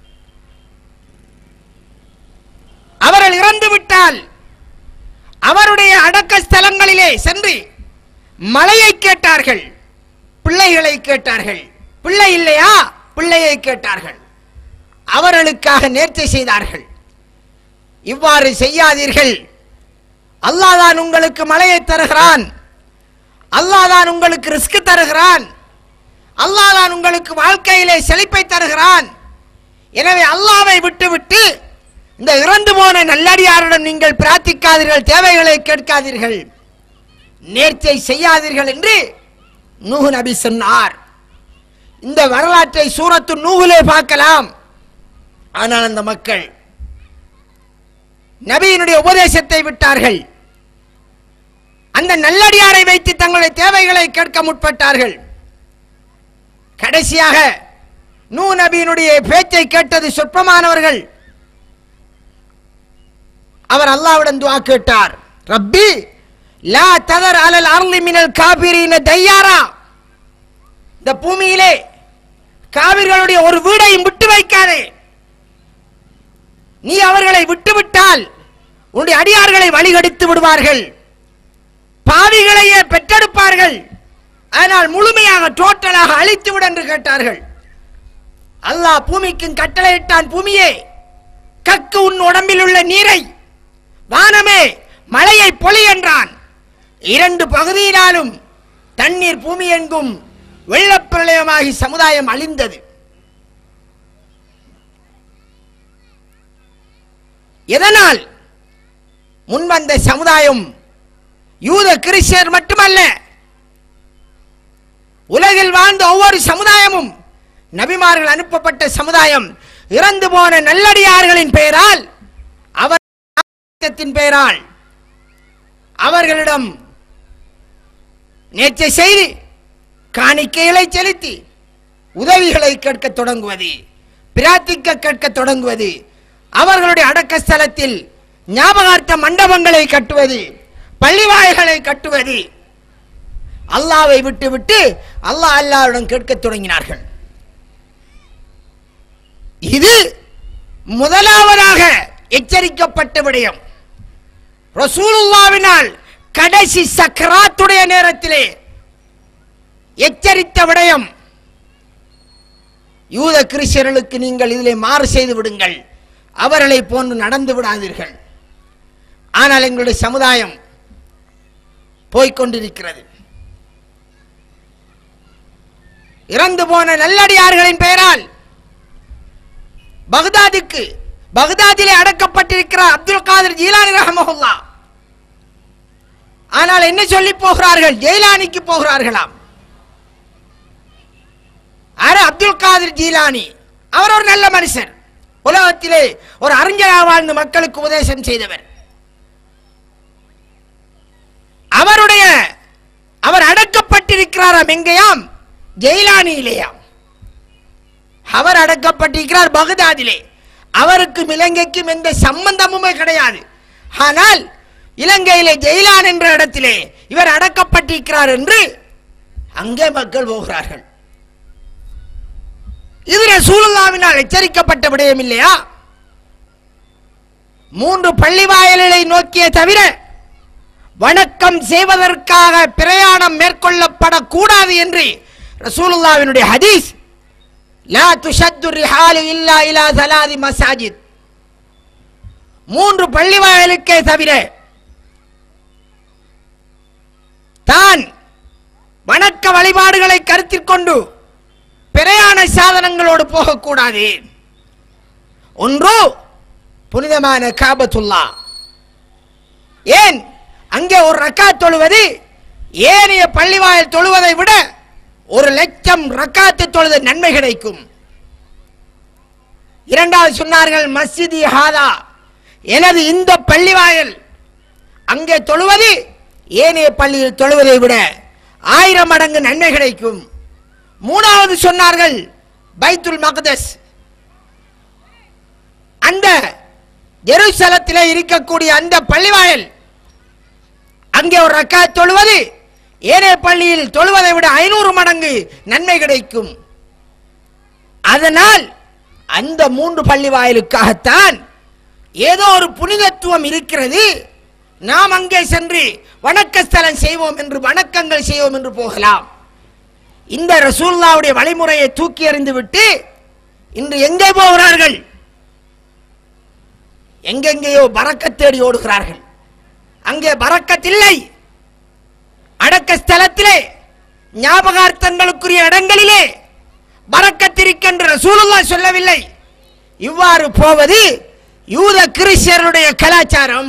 [SPEAKER 3] அவர்கள் இறந்து விட்டால் அவருடைய அடக்க ஸ்தலங்களிலே சென்று மலையை கேட்டார்கள் பிள்ளைகளை கேட்டார்கள் பிள்ளை இல்லையா பிள்ளையை கேட்டார்கள் அவர்களுக்காக நேர்ச்சை செய்தார்கள் இவ்வாறு செய்யாதீர்கள் அல்லாஹ் தான் உங்களுக்கு மலையை தருகிறான் அல்லாஹ் தான் உங்களுக்கு ரிஸ்க் தருகிறான் அல்லாஹ் தான் உங்களுக்கு வாழ்க்கையிலே செழிப்பை தருகிறான் எனவே அல்லாவை விட்டுவிட்டு இந்த இறந்து போன நல்லடியாரிடம் நீங்கள் பிரார்த்திக்காதீர்கள் தேவைகளை கேட்காதீர்கள் நேர்ச்சை செய்யாதீர்கள் என்று நூஹ் நபி சொன்னார் இந்த வரலாற்றை சூரத்து நூகிலே பார்க்கலாம் ஆனால் அந்த மக்கள் நபியினுடைய உபதேசத்தை விட்டார்கள் அந்த நல்லடியாரை வைத்து தங்களுடைய தேவைகளை கேட்க முற்பட்டார்கள் கடைசியாக நூ நபியினுடைய பேச்சை கேட்டது சொற்பமானவர்கள் அவர் அல்லாவிடம் துஆ கேட்டார் ரப்பி லா ததர் அலல் அர்லி மினல் காபிரீன தையாரா இந்த பூமியிலே காவிர்களுடைய ஒரு வீடையும் விட்டு வைக்காதே நீ அவர்களை விட்டுவிட்டால் உன்னுடைய அடியார்களை வழிகடித்து விடுவார்கள் பாவிகளையே பெற்றெடுப்பார்கள் ஆனால் முழுமையாக டோட்டலாக அழித்து விடு என்று கேட்டார்கள் அல்லாஹ் பூமிக்கும் கட்டளையிட்டான் பூமியே கக்கு உன் உடம்பில் உள்ள நீரை வானமே மழையை பொழி என்றான் இரண்டு பகுதியினாலும் தண்ணீர் பூமி எங்கும் வெள்ளப்பிரளயமாகி சமுதாயம் அழிந்தது எதனால் முன்வந்த சமுதாயம் யூத கிறிஸ்டியர் மட்டுமல்ல உலகில் வாழ்ந்த ஒவ்வொரு சமுதாயமும் நபிமார்கள் அனுப்பப்பட்ட சமுதாயம் இறந்து போன நல்லடியார்களின் பெயரால் அவர் பெயரால் அவர்களிடம் நேர்ச்சை செய்து காணிக்கைகளை செலுத்தி உதவிகளை கேட்க தொடங்குவது பிரார்த்திக்க கேட்க தொடங்குவது அவர்களுடைய அடக்க ஸ்தலத்தில் ஞாபகார்த்த மண்டபங்களை கட்டுவது பள்ளிவாய்களை கட்டுவது அல்லாவை விட்டு விட்டு அல்லாஹ் அல்லாவிடம் கேட்கத் தொடங்கினார்கள் இது முதலாவதாக எச்சரிக்கப்பட்ட விடயம் ரசூலுல்லாவினால் கடைசி சக்கராத்துடைய நேரத்திலே எச்சரித்த விடயம் யூத கிறிஸ்தர்களுக்கு நீங்கள் இதிலே மாறு செய்து விடுங்கள் அவர்களை போன்று நடந்து விடாதீர்கள் ஆனால் எங்களுடைய சமுதாயம் போய்க்கொண்டிருக்கிறது இறந்து போன நல்லடியார்களின் பெயரால் பக்தாதுக்கு பக்தாதிலே அடக்கப்பட்டிருக்கிறார் அப்துல் காதர் ஜீலானி ரஹமஹுல்லா ஆனால் என்ன சொல்லி போகிறார்கள் ஜெயிலானிக்கு போகிறார்களாம் ஆனா அப்துல் காதர் ஜீலானி அவர் ஒரு நல்ல மனுஷர் உலகத்திலே ஒரு அறிஞராக வாழ்ந்து மக்களுக்கு உபதேசம் செய்தவர் அவருடைய அவர் அடக்கப்பட்டிருக்கிறாராம் எங்கேயாம் ஜெயிலானியிலேயாம் அவர் அடக்கப்பட்டிருக்கிறார் பகதாதிலே அவருக்கும் இலங்கைக்கும் எந்த சம்பந்தமுமே கிடையாது ஆனால் இலங்கையிலே ஜெயிலான் என்ற இடத்திலே இவர் அடக்கப்பட்டிருக்கிறார் என்று அங்கே மக்கள் போகிறார்கள் இது ரசூலுல்லாவினால் எச்சரிக்கப்பட்ட விடயம் இல்லையா மூன்று பள்ளி வாயில்களை நோக்கிய தவிர வணக்கம் செய்வதற்காக பிரயாணம் மேற்கொள்ளப்படக்கூடாது என்று ரசூலுல்லாவினுடைய ஹதீஸ் லா துஷத்து ரிஹாலு இல்லா இலா சலாதி மசாஜித் மூன்று பள்ளி வாயிலுக்கே தவிர தான் வணக்க வழிபாடுகளை கருத்தில் கொண்டு பிரயாண சாதனங்களோடு போகக்கூடாது ஒன்று புனிதமான காபத்துல்லா ஏன் அங்கே ஒரு ரக்காத் தொழுவது ஏனைய பள்ளிவாயல் தொழுவதை விட ஒரு லட்சம் ரக்காத்து தொழுத நன்மை கிடைக்கும் இரண்டாவது சொன்னார்கள் மஸ்ஜிதி ஹாதா எனது இந்த பள்ளிவாயல் அங்கே தொழுவது ஏனைய பள்ளியில் தொழுவதை விட ஆயிரம் மடங்கு நன்மை கிடைக்கும் மூணாவது சொன்னார்கள் பைத்துல் மக்தஸ் அந்த ஜெருசலத்திலே இருக்கக்கூடிய அந்த பள்ளிவாயல் அங்கே ஒரு ரக்காத் தொழுவது ஏனைய பள்ளியில் தொழுவதை விட ஐநூறு மடங்கு நன்மை கிடைக்கும் அதனால் அந்த மூன்று பள்ளி வாயிலுக்காகத்தான் ஏதோ ஒரு புனிதத்துவம் இருக்கிறது நாம் அங்கே சென்று வணக்கஸ்தலம் செய்வோம் என்று வணக்கங்கள் செய்வோம் என்று போகலாம் இந்த ரசூல்லாவுடைய வழிமுறையை தூக்கி எறிந்து விட்டு இன்று எங்கே போகிறார்கள் எங்கெங்கேயோ பறக்கத் தேடி ஓடுகிறார்கள் அங்கே பறக்கத்தில்லை அடக்க ஸ்தலத்திலே ஞாபகார்த்தங்களுக்குரிய இடங்களிலே பறக்கத்திருக்கின்ற ரசூலுல்லா சொல்லவில்லை இவ்வாறு போவது யூத கிறிஸ்டியருடைய கலாச்சாரம்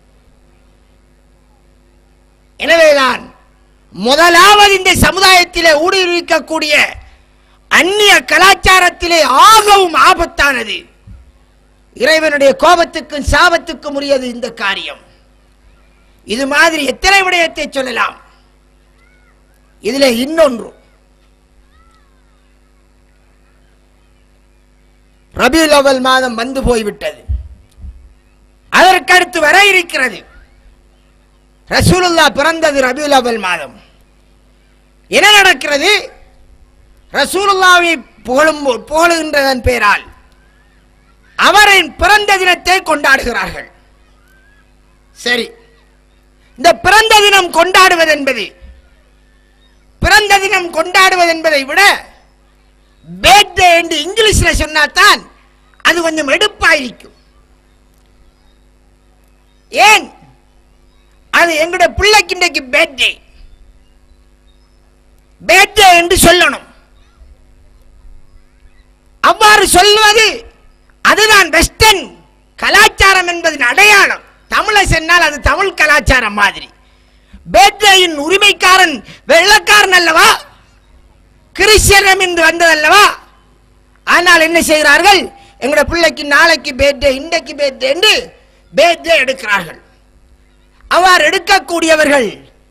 [SPEAKER 3] எனவேதான் முதலாவது இந்த சமுதாயத்திலே ஊடுருவிக்கக்கூடிய அந்நிய கலாச்சாரத்திலே ஆகவும் ஆபத்தானது இறைவனுடைய கோபத்துக்கும் சாபத்துக்கும் உரியது இந்த காரியம் இது மாதிரி எத்தனை விடயத்தை சொல்லலாம் இதிலே இன்னொன்று ரபியுல் அவல் மாதம் வந்து போய்விட்டது அதற்கடுத்து வர இருக்கிறது ரசூலுல்லா பிறந்தது ரபியுல் அவல் மாதம் என்ன நடக்கிறது ரசூலுல்லாவை புகழும் புகழுகின்றதன் பெயரால் அவரின் பிறந்த தினத்தை கொண்டாடுகிறார்கள் சரி இந்த பிறந்த தினம் கொண்டாடுவது என்பது பிறந்த தினம் கொண்டாடுவது என்பதை விட பேர்தே என்று இங்கிலீஷ்ல சொன்னாதான் அது கொஞ்சம் எடுப்பாயிருக்கும் ஏன் அது எங்களுடைய பிள்ளைக்கு இன்றைக்கு பேர்தே பேர்தே என்று சொல்லணும் அவ்வாறு சொல்வது அதுதான் வெஸ்டர்ன் கலாச்சாரம் என்பதன் அடையாளம் தமிழை சொன்னால் அது தமிழ் கலாச்சாரம் மாதிரி பேட்டையின் உரிமைக்காரன் வெள்ளக்காரன் அல்லவா கிறிஸ்டியனம் என்று வந்ததல்லவா ஆனால் என்ன செய்கிறார்கள் எங்களுடைய பிள்ளைக்கு நாளைக்கு பேட்டே இன்றைக்கு பேட்டே என்று பேட்டே எடுக்கிறார்கள் அவ்வாறு எடுக்கக்கூடியவர்கள்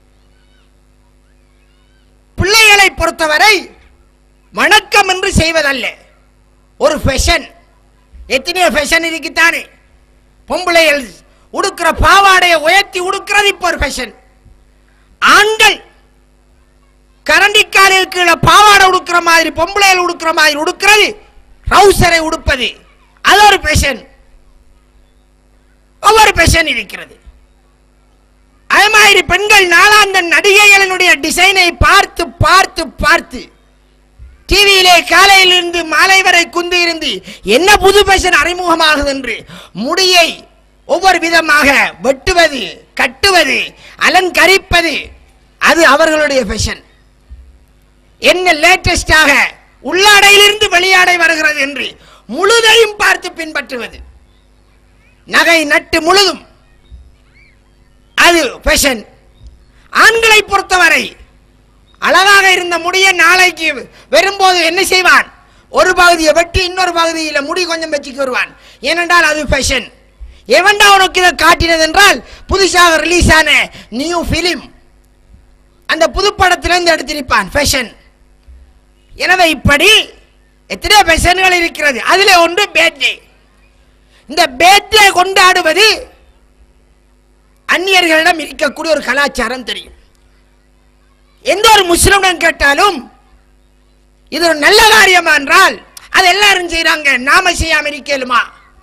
[SPEAKER 3] பிள்ளைகளை பொறுத்தவரை வணக்கம் என்று செய்வதல்ல ஒரு ஃபெஷன் எத்தனையோ ஃபெஷன் இருக்குத்தானே பொம்பளைகள் உடுக்கிற பாவாடையை உயர்த்தி உடுக்கிறது இப்போ ஒரு ஃபேஷன் ஆண்கள் கரண்டிக்காலில் கீழே பாவாடை உடுக்கிற மாதிரி பொம்பளைகள் உடுக்கிற மாதிரி உடுக்கிறது ரவுசரை உடுப்பது அது ஒரு ஃபேஷன் ஒவ்வொரு ஃபேஷன் இருக்கிறது அதே மாதிரி பெண்கள் நாளாந்த நடிகைகளினுடைய டிசைனை பார்த்து பார்த்து பார்த்து டிவியிலே காலையிலிருந்து மாலை வரை குந்தி இருந்து என்ன புது ஃபேஷன் அறிமுகமாகுது என்று முடியை ஒவ்வொரு விதமாக வெட்டுவது கட்டுவது அலங்கரிப்பது அது அவர்களுடைய ஃபேஷன் என்ன லேட்டஸ்டாக உள்ளாடையிலிருந்து வெளியாடை வருகிறது என்று முழுதையும் பார்த்து பின்பற்றுவது நகை நட்டு முழுதும் அது ஃபேஷன் ஆண்களை பொறுத்தவரை அழகாக இருந்த முடிய நாளைக்கு வரும்போது என்ன செய்வான் ஒரு பகுதியை வெட்டி இன்னொரு பகுதியில் முடி கொஞ்சம் வச்சுக்கு வருவான் ஏனென்றால் அது ஃபேஷன் எவன்டா உனக்கு இதை காட்டினது என்றால் புதுசாக ரிலீஸ் ஆன நியூ ஃபிலிம் அந்த புது படத்திலிருந்து எடுத்திருப்பான் ஃபேஷன் எனவே இப்படி எத்தனையோ ஃபேஷன்கள் இருக்கிறது அதில் ஒன்று பேட்டே இந்த பேட்டே கொண்டாடுவது அந்நியர்களிடம் இருக்கக்கூடிய ஒரு கலாச்சாரம் தெரியும் எந்த ஒரு முஸ்லிமிடம் கேட்டாலும் இது ஒரு நல்ல காரியமா என்றால் அது எல்லாரும் செய்றாங்க நாம செய்யாம இருக்கலுமா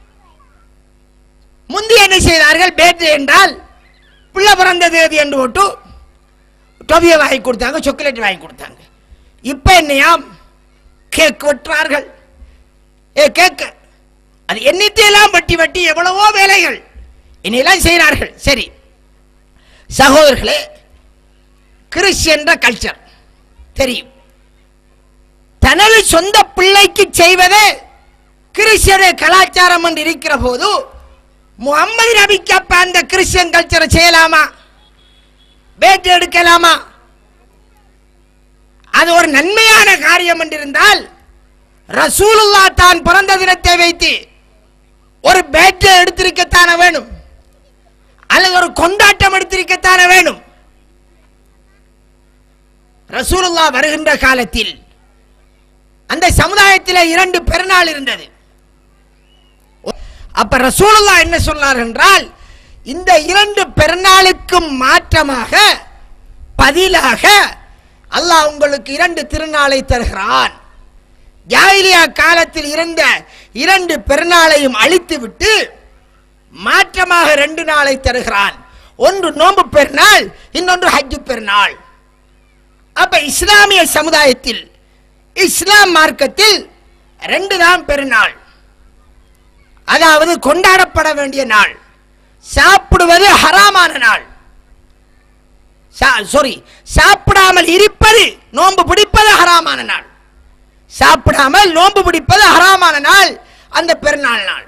[SPEAKER 3] முந்தி என்ன செய்தார்கள் பேட்டே என்றால் பிள்ளை பிறந்த தேதி என்று போட்டு டொபியை வாங்கி கொடுத்தாங்க சாக்லேட் வாங்கி கொடுத்தாங்க இப்ப என்னையாம் கேக் வெட்டுறார்கள் ஏ கேக் அது எண்ணித்தையெல்லாம் வட்டி வட்டி எவ்வளவோ வேலைகள் என்னையெல்லாம் செய்கிறார்கள் சரி சகோதரர்களே கிறிஸ்டியன்ற கல்ச்சர் தெரியும் தனது சொந்த பிள்ளைக்கு செய்வதே கிறிஸ்டியனுடைய கலாச்சாரம் என்று இருக்கிற போது முகமது நபிக்கு அப்ப அந்த கிறிஸ்டியன் கல்ச்சரை செய்யலாமா பேட்டு எடுக்கலாமா அது ஒரு நன்மையான காரியம் என்றிருந்தால் ரசூலுல்லா தான் பிறந்த தினத்தை வைத்து ஒரு பேட்டை எடுத்திருக்கத்தானே வேணும் அல்லது ஒரு கொண்டாட்டம் எடுத்திருக்கத்தானே வேணும் ரசூலுல்லா வருகின்ற காலத்தில் அந்த சமுதாயத்தில் இரண்டு பெருநாள் இருந்தது அப்ப ரசூலுல்லா என்ன சொன்னார் என்றால் இந்த இரண்டு பெருநாளுக்கும் மாற்றமாக பதிலாக அல்லாஹ் உங்களுக்கு இரண்டு திருநாளை தருகிறான் ஜாயிலியா காலத்தில் இருந்த இரண்டு பெருநாளையும் அழித்துவிட்டு மாற்றமாக ரெண்டு நாளை தருகிறான் ஒன்று நோன்பு பெருநாள் இன்னொன்று ஹஜ்ஜு பெருநாள் அப்ப இஸ்லாமிய சமுதாயத்தில் இஸ்லாம் மார்க்கத்தில் ரெண்டு தான் பெருநாள் அதாவது கொண்டாடப்பட வேண்டிய நாள் சாப்பிடுவது ஹராமான நாள் சாரி சாப்பிடாமல் இருப்பது நோன்பு பிடிப்பது ஹராமான நாள் சாப்பிடாமல் நோன்பு பிடிப்பது ஹராமான நாள் அந்த பெருநாள் நாள்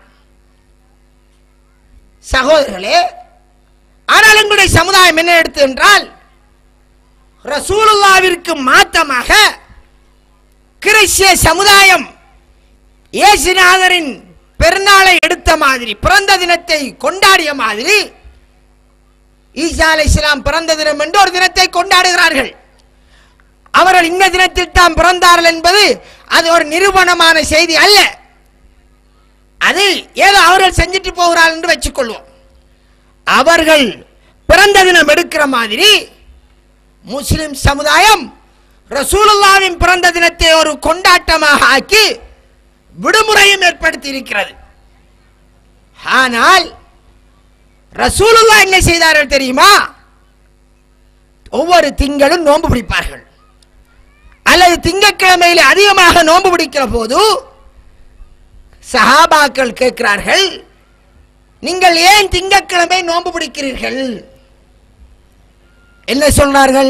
[SPEAKER 3] சகோதரர்களே ஆனால் எங்களுடைய சமுதாயம் என்ன எடுத்து என்றால் ரசூலுல்லாவிற்கு மாற்றமாக கிறிஸ்டிய சமுதாயம் இயேசுநாதரின் பெருநாளை எடுத்த மாதிரி பிறந்த தினத்தை கொண்டாடிய மாதிரி ஈசா அலை இஸ்லாம் பிறந்த தினம் என்று ஒரு தினத்தை கொண்டாடுகிறார்கள் அவர்கள் இந்த தினத்தில் தான் பிறந்தார்கள் என்பது அது ஒரு நிரூபணமான செய்தி அல்ல அது ஏதோ அவர்கள் செஞ்சுட்டு போகிறார்கள் என்று வச்சுக்கொள்வோம் அவர்கள் பிறந்த தினம் எடுக்கிற மாதிரி முஸ்லிம் சமுதாயம் ரசூலுல்லாவின் பிறந்த தினத்தை ஒரு கொண்டாட்டமாக ஆக்கி விடுமுறையும் ஏற்படுத்தி இருக்கிறது ஆனால் ரசூலுல்லா என்ன செய்தார்கள் தெரியுமா ஒவ்வொரு திங்களும் நோன்பு பிடிப்பார்கள் அல்லது திங்கட்கிழமையில் அதிகமாக நோன்பு பிடிக்கிற போது சஹாபாக்கள் கேட்கிறார்கள் நீங்கள் ஏன் திங்கட்கிழமை நோன்பு பிடிக்கிறீர்கள் என்ன சொன்னார்கள்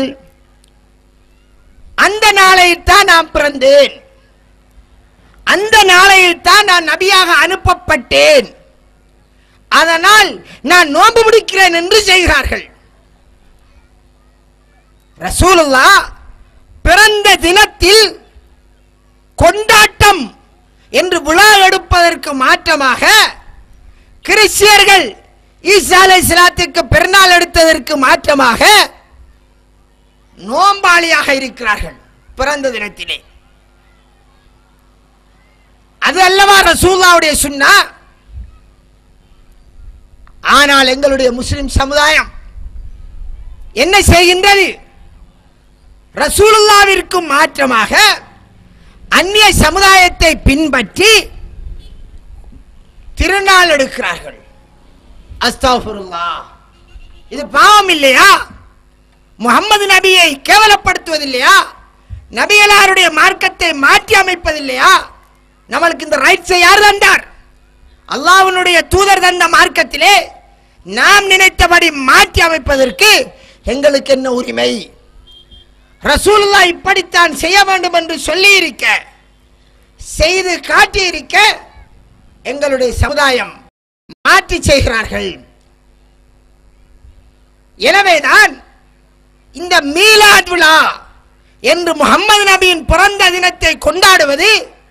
[SPEAKER 3] அந்த நாளையில் தான் நான் பிறந்தேன் அந்த நாளையில் தான் நான் நபியாக அனுப்பப்பட்டேன் அதனால் நான் நோன்பு பிடிக்கிறேன் என்று செய்கிறார்கள் ரசூலுல்லா பிறந்த தினத்தில் கொண்டாட்டம் என்று விழா எடுப்பதற்கு மாற்றமாக கிறிஸ்டியர்கள் ஈசா அலை இஸ்லாத்துக்கு பெருநாள் எடுத்ததற்கு மாற்றமாக நோம்பாளியாக இருக்கிறார்கள் பிறந்த தினத்திலே அது அல்லவா ரசூல்லாவுடைய சுன்னா ஆனால் எங்களுடைய முஸ்லிம் சமுதாயம் என்ன செய்கின்றது ரசூலுல்லாவிற்கு மாற்றமாக அந்நிய சமுதாயத்தை பின்பற்றி திருநாள் எடுக்கிறார்கள் அஸ்தாஃபுருல்லா இது பாவம் இல்லையா முகமது நபியை கேவலப்படுத்துவதில்லையா நபியலாருடைய மார்க்கத்தை மாற்றி அமைப்பதில்லையா நம்மளுக்கு இந்த ரைட்ஸை யார் தந்தார் அல்லாஹ்வினுடைய தூதர் தந்த மார்க்கத்திலே நாம் நினைத்தபடி மாற்றி அமைப்பதற்கு எங்களுக்கு என்ன உரிமை ரசூலுல்லா இப்படித்தான் செய்ய வேண்டும் என்று சொல்லி இருக்க செய்து காட்டியிருக்க எங்களுடைய சமுதாயம் மாற்றி செய்கிறார்கள் எனவேதான் இந்த மீலாத் விழா என்று முகமது நபியின் பிறந்த தினத்தை கொண்டாடுவது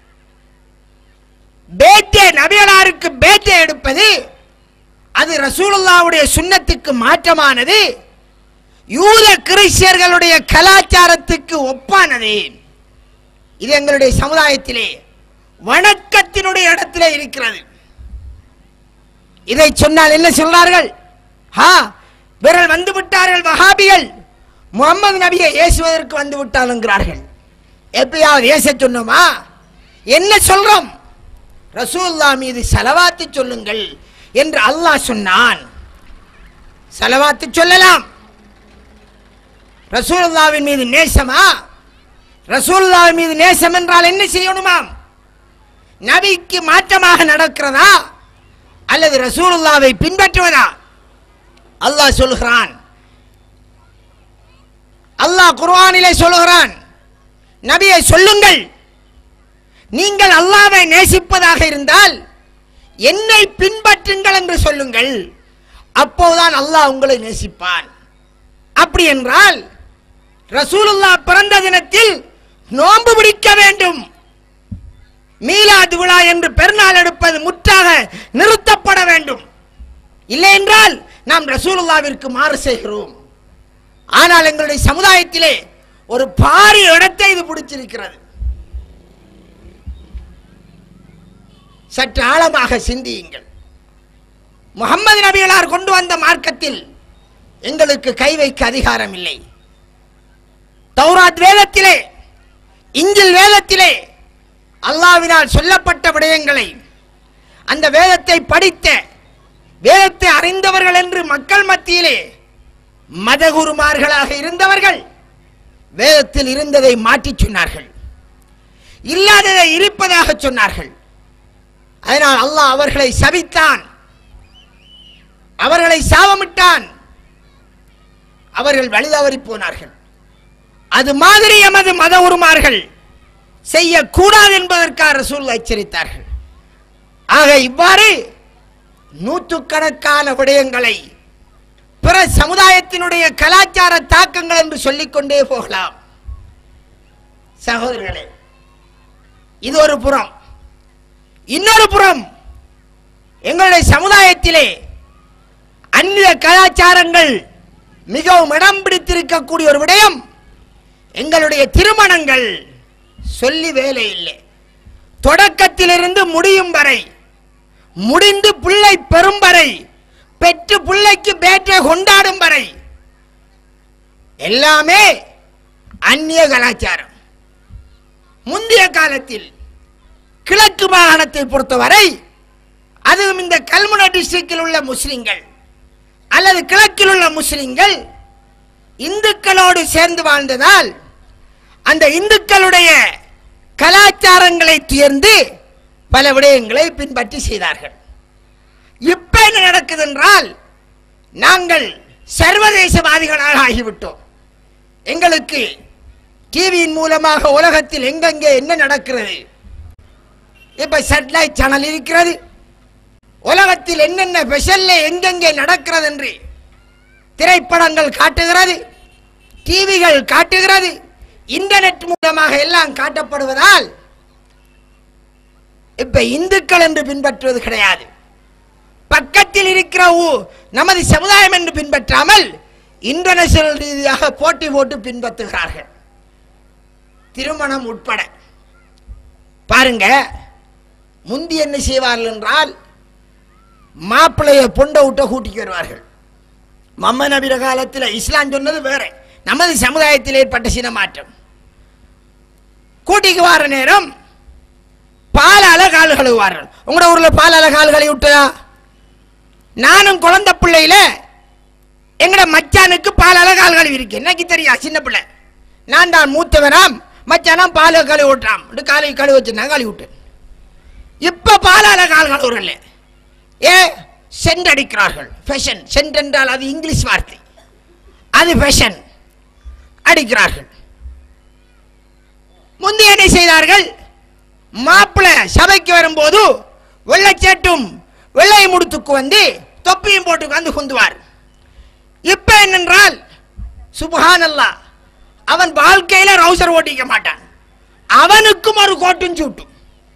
[SPEAKER 3] பேட்டே நபியலாருக்கு பேட்டே எடுப்பது அது ரசூலுல்லாவுடைய சுன்னத்துக்கு மாற்றமானது யூத கிறிஸ்டியர்களுடைய கலாச்சாரத்துக்கு ஒப்பானது இது எங்களுடைய சமுதாயத்திலே வணக்கத்தினுடைய இடத்திலே இருக்கிறது இதை சொன்னால் என்ன சொல்றார்கள் ஹா விரல் வந்து விட்டார்கள் வஹாபிகள் முகமது நபியை ஏசுவதற்கு வந்து விட்டாலுங்கிறார்கள் எப்பயாவது ஏச சொன்னோமா என்ன சொல்றோம் ரசூல்லா மீது செலவாத்து சொல்லுங்கள் என்று அல்லாஹ் சொன்னான் செலவாத்து சொல்லலாம் ரசூலுல்லாவின் மீது நேசமா ரசூலுல்லாவின் மீது நேசம் என்றால் என்ன செய்யணுமாம் நபிக்கு மாற்றமாக நடக்கிறதா அல்லது ரசூலுல்லாவை பின்பற்றுவதா அல்லாஹ் சொல்லுகிறான் அல்லாஹ் குர்ஆனிலே சொல்லுகிறான் நபியை சொல்லுங்கள் நீங்கள் அல்லாவை நேசிப்பதாக இருந்தால் என்னை பின்பற்றுங்கள் என்று சொல்லுங்கள் அப்போதுதான் அல்லாஹ் உங்களை நேசிப்பான் அப்படி என்றால் ரசூலுல்லா பிறந்த தினத்தில் நோன்பு பிடிக்க வேண்டும் மீலாது விழா என்று பெருநாள் எடுப்பது முற்றாக நிறுத்தப்பட வேண்டும் இல்லை என்றால் நாம் ரசூலுல்லாவிற்கு மாறு செய்கிறோம் ஆனால் எங்களுடைய சமுதாயத்திலே ஒரு பாரிய இடத்தை இது பிடிச்சிருக்கிறது சற்று ஆழமாக சிந்தியுங்கள் முகமது நபிகளார் கொண்டு வந்த மார்க்கத்தில் எங்களுக்கு கை வைக்க அதிகாரம் இல்லை தௌராத் வேதத்திலே இஞ்சில் வேதத்திலே அல்லாவினால் சொல்லப்பட்ட விடயங்களை அந்த வேதத்தை படித்த வேதத்தை அறிந்தவர்கள் என்று மக்கள் மத்தியிலே மதகுருமார்களாக இருந்தவர்கள் வேதத்தில் இருந்ததை மாற்றிச் சொன்னார்கள் இல்லாததை இருப்பதாக சொன்னார்கள் அதனால் அல்லாஹ் அவர்களை சபித்தான் அவர்களை சாபமிட்டான் அவர்கள் வழிதவறி போனார்கள் அது மாதிரி எமது மத உருமார்கள் செய்யக்கூடாது என்பதற்காக ரசூல் எச்சரித்தார்கள் ஆக இவ்வாறு நூற்றுக்கணக்கான விடயங்களை பிற சமுதாயத்தினுடைய கலாச்சார தாக்கங்கள் என்று சொல்லிக்கொண்டே போகலாம் சகோதரர்களே இது ஒரு புறம் இன்னொரு புறம் எங்களுடைய சமுதாயத்திலே அந்நிய கலாச்சாரங்கள் மிகவும் இடம் பிடித்திருக்கக்கூடிய ஒரு விடயம் எங்களுடைய திருமணங்கள் சொல்லி வேலை இல்லை தொடக்கத்திலிருந்து முடியும் வரை முடிந்து பிள்ளை பெறும் வரை பெற்று பிள்ளைக்கு பேற்றை கொண்டாடும் வரை எல்லாமே அந்நிய கலாச்சாரம் முந்தைய காலத்தில் கிழக்கு மாகாணத்தை பொறுத்தவரை அதுவும் இந்த கல்முனை டிஸ்ட்ரிக்டில் உள்ள முஸ்லிம்கள் அல்லது கிழக்கில் உள்ள முஸ்லிம்கள் இந்துக்களோடு சேர்ந்து வாழ்ந்ததால் அந்த இந்துக்களுடைய கலாச்சாரங்களை துயர்ந்து பல விடயங்களை பின்பற்றி செய்தார்கள் இப்ப என்ன நடக்குது என்றால் நாங்கள் சர்வதேசவாதிகளாக ஆகிவிட்டோம் எங்களுக்கு டிவியின் மூலமாக உலகத்தில் எங்கெங்கே என்ன நடக்கிறது இப்ப சேட்டலைட் சேனல் இருக்கிறது உலகத்தில் என்னென்ன ஸ்பெஷல்ல எங்கெங்கே நடக்கிறது என்று திரைப்படங்கள் காட்டுகிறது டிவிகள் காட்டுகிறது இன்டர்நெட் மூலமாக எல்லாம் காட்டப்படுவதால் இப்ப இந்துக்கள் என்று பின்பற்றுவது கிடையாது பக்கத்தில் இருக்கிற ஊ- நமது சமுதாயம் என்று பின்பற்றாமல் இன்டர்நேஷனல் ரீதியாக போட்டி போட்டு பின்பற்றுகிறார்கள் திருமணம் உட்பட பாருங்க முந்தி என்ன செய்வார்கள் என்றால் மாப்பிள்ளைய பொண்டை விட்ட கூட்டிக்கு வருவார்கள் மம்ம நபிர காலத்தில் இஸ்லாம் சொன்னது வேற நமது சமுதாயத்தில் ஏற்பட்ட சின மாற்றம் கூட்டிக்கு வர நேரம் பாலால கால் கழுவுவார்கள் உங்களோட ஊர்ல பாலால கால் கழுவி விட்டதா நானும் குழந்தை பிள்ளையில எங்கட மச்சானுக்கு பாலால கால் கழுவி இருக்கு எனக்கு தெரியா சின்ன பிள்ளை நான் தான் மூத்தவராம் மச்சானாம் பால கழுவி விட்டுறான் காலை கழுவி வச்சு நான் கழுவி விட்டேன் இப்ப பாலால கால் கழுவுறல ஏ சென்ட் அடிக்கிறார்கள் ஃபேஷன் சென்ட் என்றால் அது இங்கிலீஷ் வார்த்தை அது ஃபேஷன் அடிக்கிறார்கள் முந்தைய என்ன செய்தார்கள் மாப்பிள்ளை சபைக்கு வரும்போது வெள்ளைச்சேட்டும் வெள்ளை முடுத்துக்கு வந்து தொப்பியும் போட்டு வந்து குந்துவார் இப்ப என்னென்றால் சுபஹானல்லாஹ் அவன் வாழ்க்கையில ரவுசர் ஓட்டிக்க மாட்டான் அவனுக்கும் ஒரு கோட்டும் சூட்டும்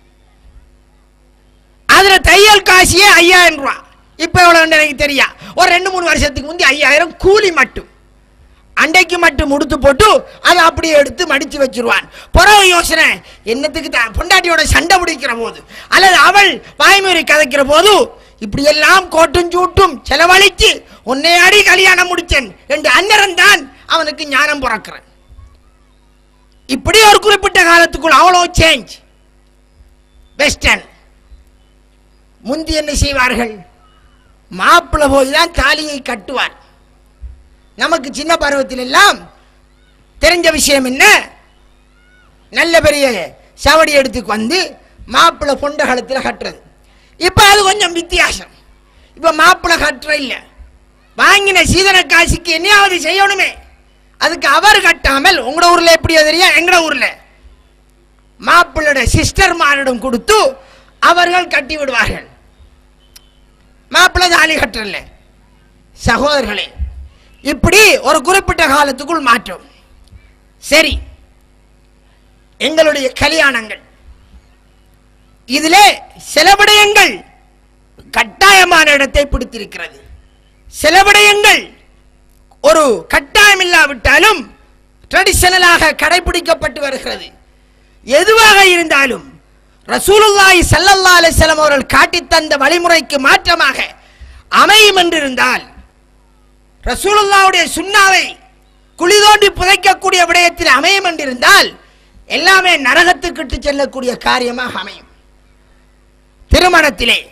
[SPEAKER 3] அதுல தையல் காசியே ஐயாயிரம் ரூபாய் இப்ப எவ்வளவு எனக்கு தெரியா ஒரு ரெண்டு மூணு வருஷத்துக்கு முந்தி ஐயாயிரம் கூலி மட்டும் அண்டைக்கு மட்டும் உடுத்து போட்டு அதை அப்படியே எடுத்து மடிச்சு வச்சிருவான் புறவு யோசனை என்னத்துக்கு தான் பொண்டாட்டியோட சண்டை பிடிக்கிற போது அல்லது அவள் வாய்மொழி கதைக்கிற போது இப்படியெல்லாம் கோட்டும் சூட்டும் செலவழிச்சு உன்னை அடி கல்யாணம் முடிச்சேன் என்று அன்னரன் தான் அவனுக்கு ஞானம் பிறக்கிறேன் இப்படி ஒரு குறிப்பிட்ட காலத்துக்குள் அவ்வளோ சேஞ்ச் வெஸ்டர்ன் முந்தி என்ன செய்வார்கள் மாப்பிள்ளை போய் தான் தாலியை கட்டுவார் நமக்கு சின்ன பருவத்தில் எல்லாம் தெரிஞ்ச விஷயம் என்ன நல்ல பெரிய சவடி எடுத்துக்கு வந்து மாப்பிள்ளை பொண்ட காலத்தில் கட்டுறது இப்போ அது கொஞ்சம் வித்தியாசம் இப்போ மாப்பிள்ளை கட்டுற இல்லை வாங்கின சீதன காசுக்கு என்னையாவது செய்யணுமே அதுக்கு அவர் கட்டாமல் உங்களோட ஊர்ல எப்படியோ தெரியும் எங்களோட ஊர்ல மாப்பிள்ளோட சிஸ்டர் மாரிடம் கொடுத்து அவர்கள் கட்டி விடுவார்கள் மாப்பிள்ளை தாலி கட்டல சகோதரர்களே இப்படி ஒரு குறிப்பிட்ட காலத்துக்குள் மாற்றம் சரி எங்களுடைய கல்யாணங்கள் இதிலே சில விடயங்கள் கட்டாயமான இடத்தை பிடித்திருக்கிறது சில விடயங்கள் ஒரு கட்டாயம் இல்லாவிட்டாலும் ட்ரெடிஷனலாக கடைபிடிக்கப்பட்டு வருகிறது எதுவாக இருந்தாலும் ரசூலுல்லாஹி ஸல்லல்லாஹு அலைஹி வஸல்லம் அவர்கள் காட்டித் தந்த வழிமுறைக்கு மாற்றமாக அமையும் என்றிருந்தால் ரசூலுல்லாவுடைய சுண்ணாவை குழி தோண்டி புதைக்கக்கூடிய விடயத்தில் அமையும் என்றிருந்தால் எல்லாமே நரகத்துக்கு இட்டு செல்லக்கூடிய காரியமாக அமையும் திருமணத்திலே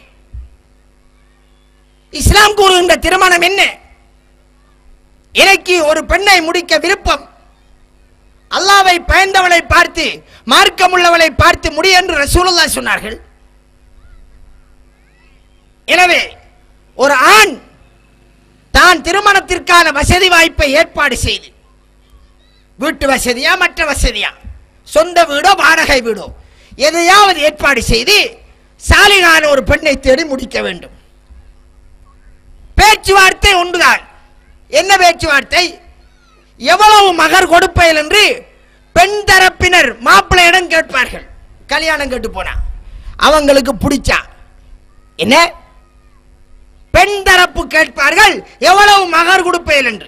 [SPEAKER 3] இஸ்லாம் கூறுகின்ற திருமணம் என்ன எனக்கு ஒரு பெண்ணை முடிக்க விருப்பம் அல்லாவை பயந்தவளை பார்த்து மார்க்கமுள்ளவளை பார்த்து முடி என்று ரசூலுல்லாஹ் சொன்னார்கள் எனவே ஒரு ஆண் தான் திருமணத்திற்கான வசதி வாய்ப்பை ஏற்பாடு செய்து வீட்டு வசதியா மற்ற வசதியா சொந்த வீடோ வாடகை வீடோ எதையாவது ஏற்பாடு செய்து சாலிகான ஒரு பெண்ணை தேடி முடிக்க வேண்டும் பேச்சுவார்த்தை ஒன்றுதான் என்ன பேச்சுவார்த்தை எவ்வளவு மகர் கொடுப்பேன் என்று பெண் தரப்பினர் மாப்பிள்ளையிடம் கேட்பார்கள் கல்யாணம் கேட்டு போனா அவங்களுக்கு பிடிச்சா என்ன பெண் தரப்பு கேட்பார்கள் எவ்வளவு மகர் கொடுப்பேன் என்று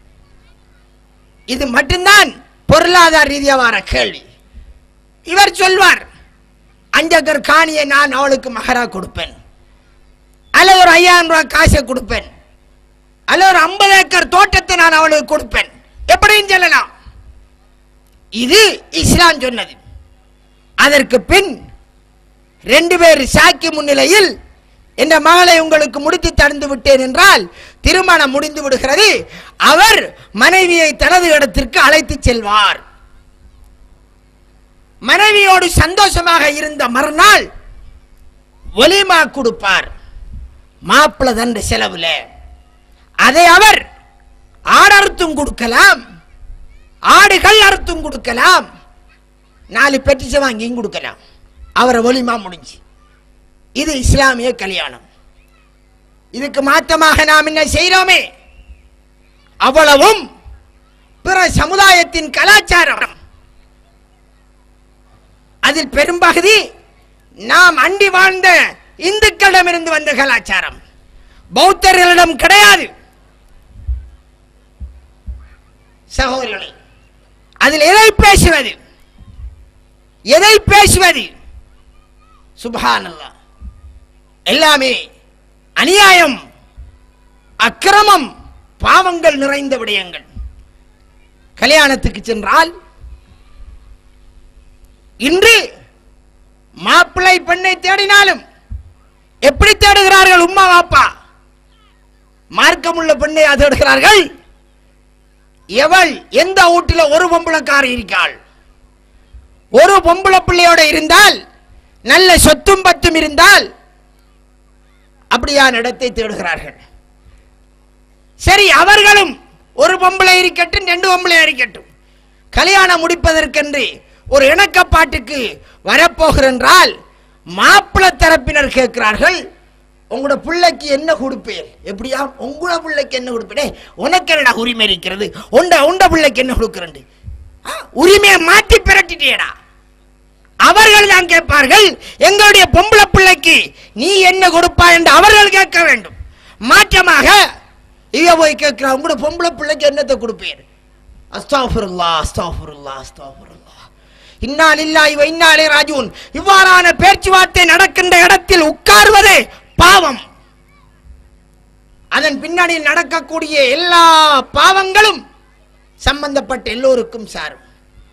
[SPEAKER 3] இது மட்டும்தான் பொருளாதார ரீதியா வர கேள்வி இவர் சொல்வார் அஞ்சக்கர் காணியை நான் அவளுக்கு மகரா கொடுப்பேன் அல்ல ஒரு ஐயாயிரம் ரூபாய் காசை கொடுப்பேன் அல்ல ஒரு ஐம்பது ஏக்கர் தோட்டத்தை நான் அவளுக்கு கொடுப்பேன் எப்படியும் சொல்லலாம் இது இஸ்லாம் சொன்னது அதற்கு பின் ரெண்டு பேர் சாக்கி முன்னிலையில் இந்த மகளை உங்களுக்கு முடித்து தந்து விட்டேன் என்றால் திருமணம் முடிந்து விடுகிறது அவர் மனைவியை தனது இடத்திற்கு அழைத்து செல்வார் மனைவியோடு சந்தோஷமாக இருந்த மறுநாள் ஒலிமா கொடுப்பார் மாப்பிள்ள தண்ட செலவுல அதை அவர் ஆடறுத்தும் கொடுக்கலாம் ஆடுகள் அறுத்தும் கொடுக்கலாம் நாலு பெட்டிச்சை வாங்கியும் கொடுக்கலாம் அவரை ஒலிமா முடிஞ்சு இது இஸ்லாமிய கல்யாணம் இதுக்கு மாற்றமாக நாம் என்ன செய்கிறோமே அவ்வளவும் பிற சமுதாயத்தின் கலாச்சாரம் அதில் பெரும்பகுதி நாம் அண்டி வாழ்ந்த இந்துக்களிடமிருந்து வந்த கலாச்சாரம் பௌத்தர்களிடம் கிடையாது சகோதரர்களே அதில் எதை பேசுவது எதை பேசுவது சுபஹானல்லாஹ் எல்லாமே அநியாயம் அக்கிரமம் பாவங்கள் நிறைந்த விடயங்கள் கல்யாணத்துக்கு சென்றால் இன்று மாப்பிள்ளை பெண்ணை தேடினாலும் எப்படி தேடுகிறார்கள் உம்மா வாப்பா மார்க்கமுள்ள பெண்ணை தேடுகிறார்கள் எவள் எந்த வீட்டில ஒரு பொம்பளைக்கார இருக்காள் ஒரு பொம்பளை பிள்ளையோட இருந்தால் நல்ல சொத்தும் பத்தும் இருந்தால் அப்படியான இடத்தை தேடுகிறார்கள் சரி அவர்களும் ஒரு பொம்பளை இருக்கட்டும் ரெண்டு பொம்பளை இருக்கட்டும் கல்யாணம் முடிப்பதற்கென்று ஒரு இணக்கப்பாட்டுக்கு வரப்போகிறென்றால் மாப்பிள்ளை தரப்பினர் கேட்கிறார்கள் உங்களோட பிள்ளைக்கு என்ன கொடுப்பேன் எப்படியா உங்களோட பிள்ளைக்கு என்ன கொடுப்பேன் டேய், உனக்கு என்னடா உரிமை இருக்கிறது உண்ட உண்ட பிள்ளைக்கு என்ன கொடுக்கிறேன் உரிமையை மாற்றி பிரட்டிட்டேடா அவர்கள் தான் கேட்பார்கள் எங்களுடைய பொம்பளை பிள்ளைக்கு நீ என்ன கொடுப்பா என்று அவர்கள் கேட்க வேண்டும் மாற்றமாக இவ போய் கேட்கிறா உங்களோட பொம்பளை பிள்ளைக்கு என்னத்தை கொடுப்பேன் அஸ்தாஃபுருல்லா அஸ்தாஃபுருல்லா அஸ்தாஃபுருல்லா இன்னா லில்லாஹி வ இன்னா இலைஹி ராஜிஊன் இவ்வாறான பேச்சுவார்த்தை நடக்கின்ற இடத்தில் உட்கார்வது பாவம் அதன் பின்னணியில் நடக்கக்கூடிய எல்லா பாவங்களும் சம்பந்தப்பட்ட எல்லோருக்கும் சாரும்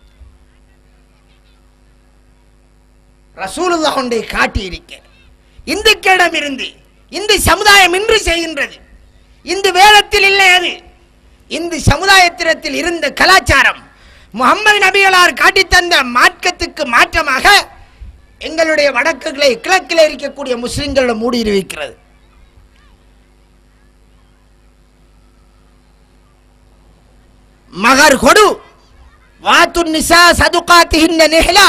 [SPEAKER 3] ரசூலுல்லாஹுடைய காட்டி இருக்க இந்துக்களிடம் இருந்து இந்து சமுதாயம் இன்று செய்கின்றது இந்து வேதத்தில் இல்லை அது இந்து சமுதாயத்திடத்தில் இருந்த கலாச்சாரம் முகமது நபிகளார் காட்டித் தந்த மார்க்கத்துக்கு மாற்றமாக எங்களுடைய வடக்குகளை கிழக்கில் இருக்கக்கூடிய முஸ்லிம்களிடம் மூடியிருக்கிறது மகர் கொடு வாத்து நிசா சதுகாத்துகின்ற நிகழா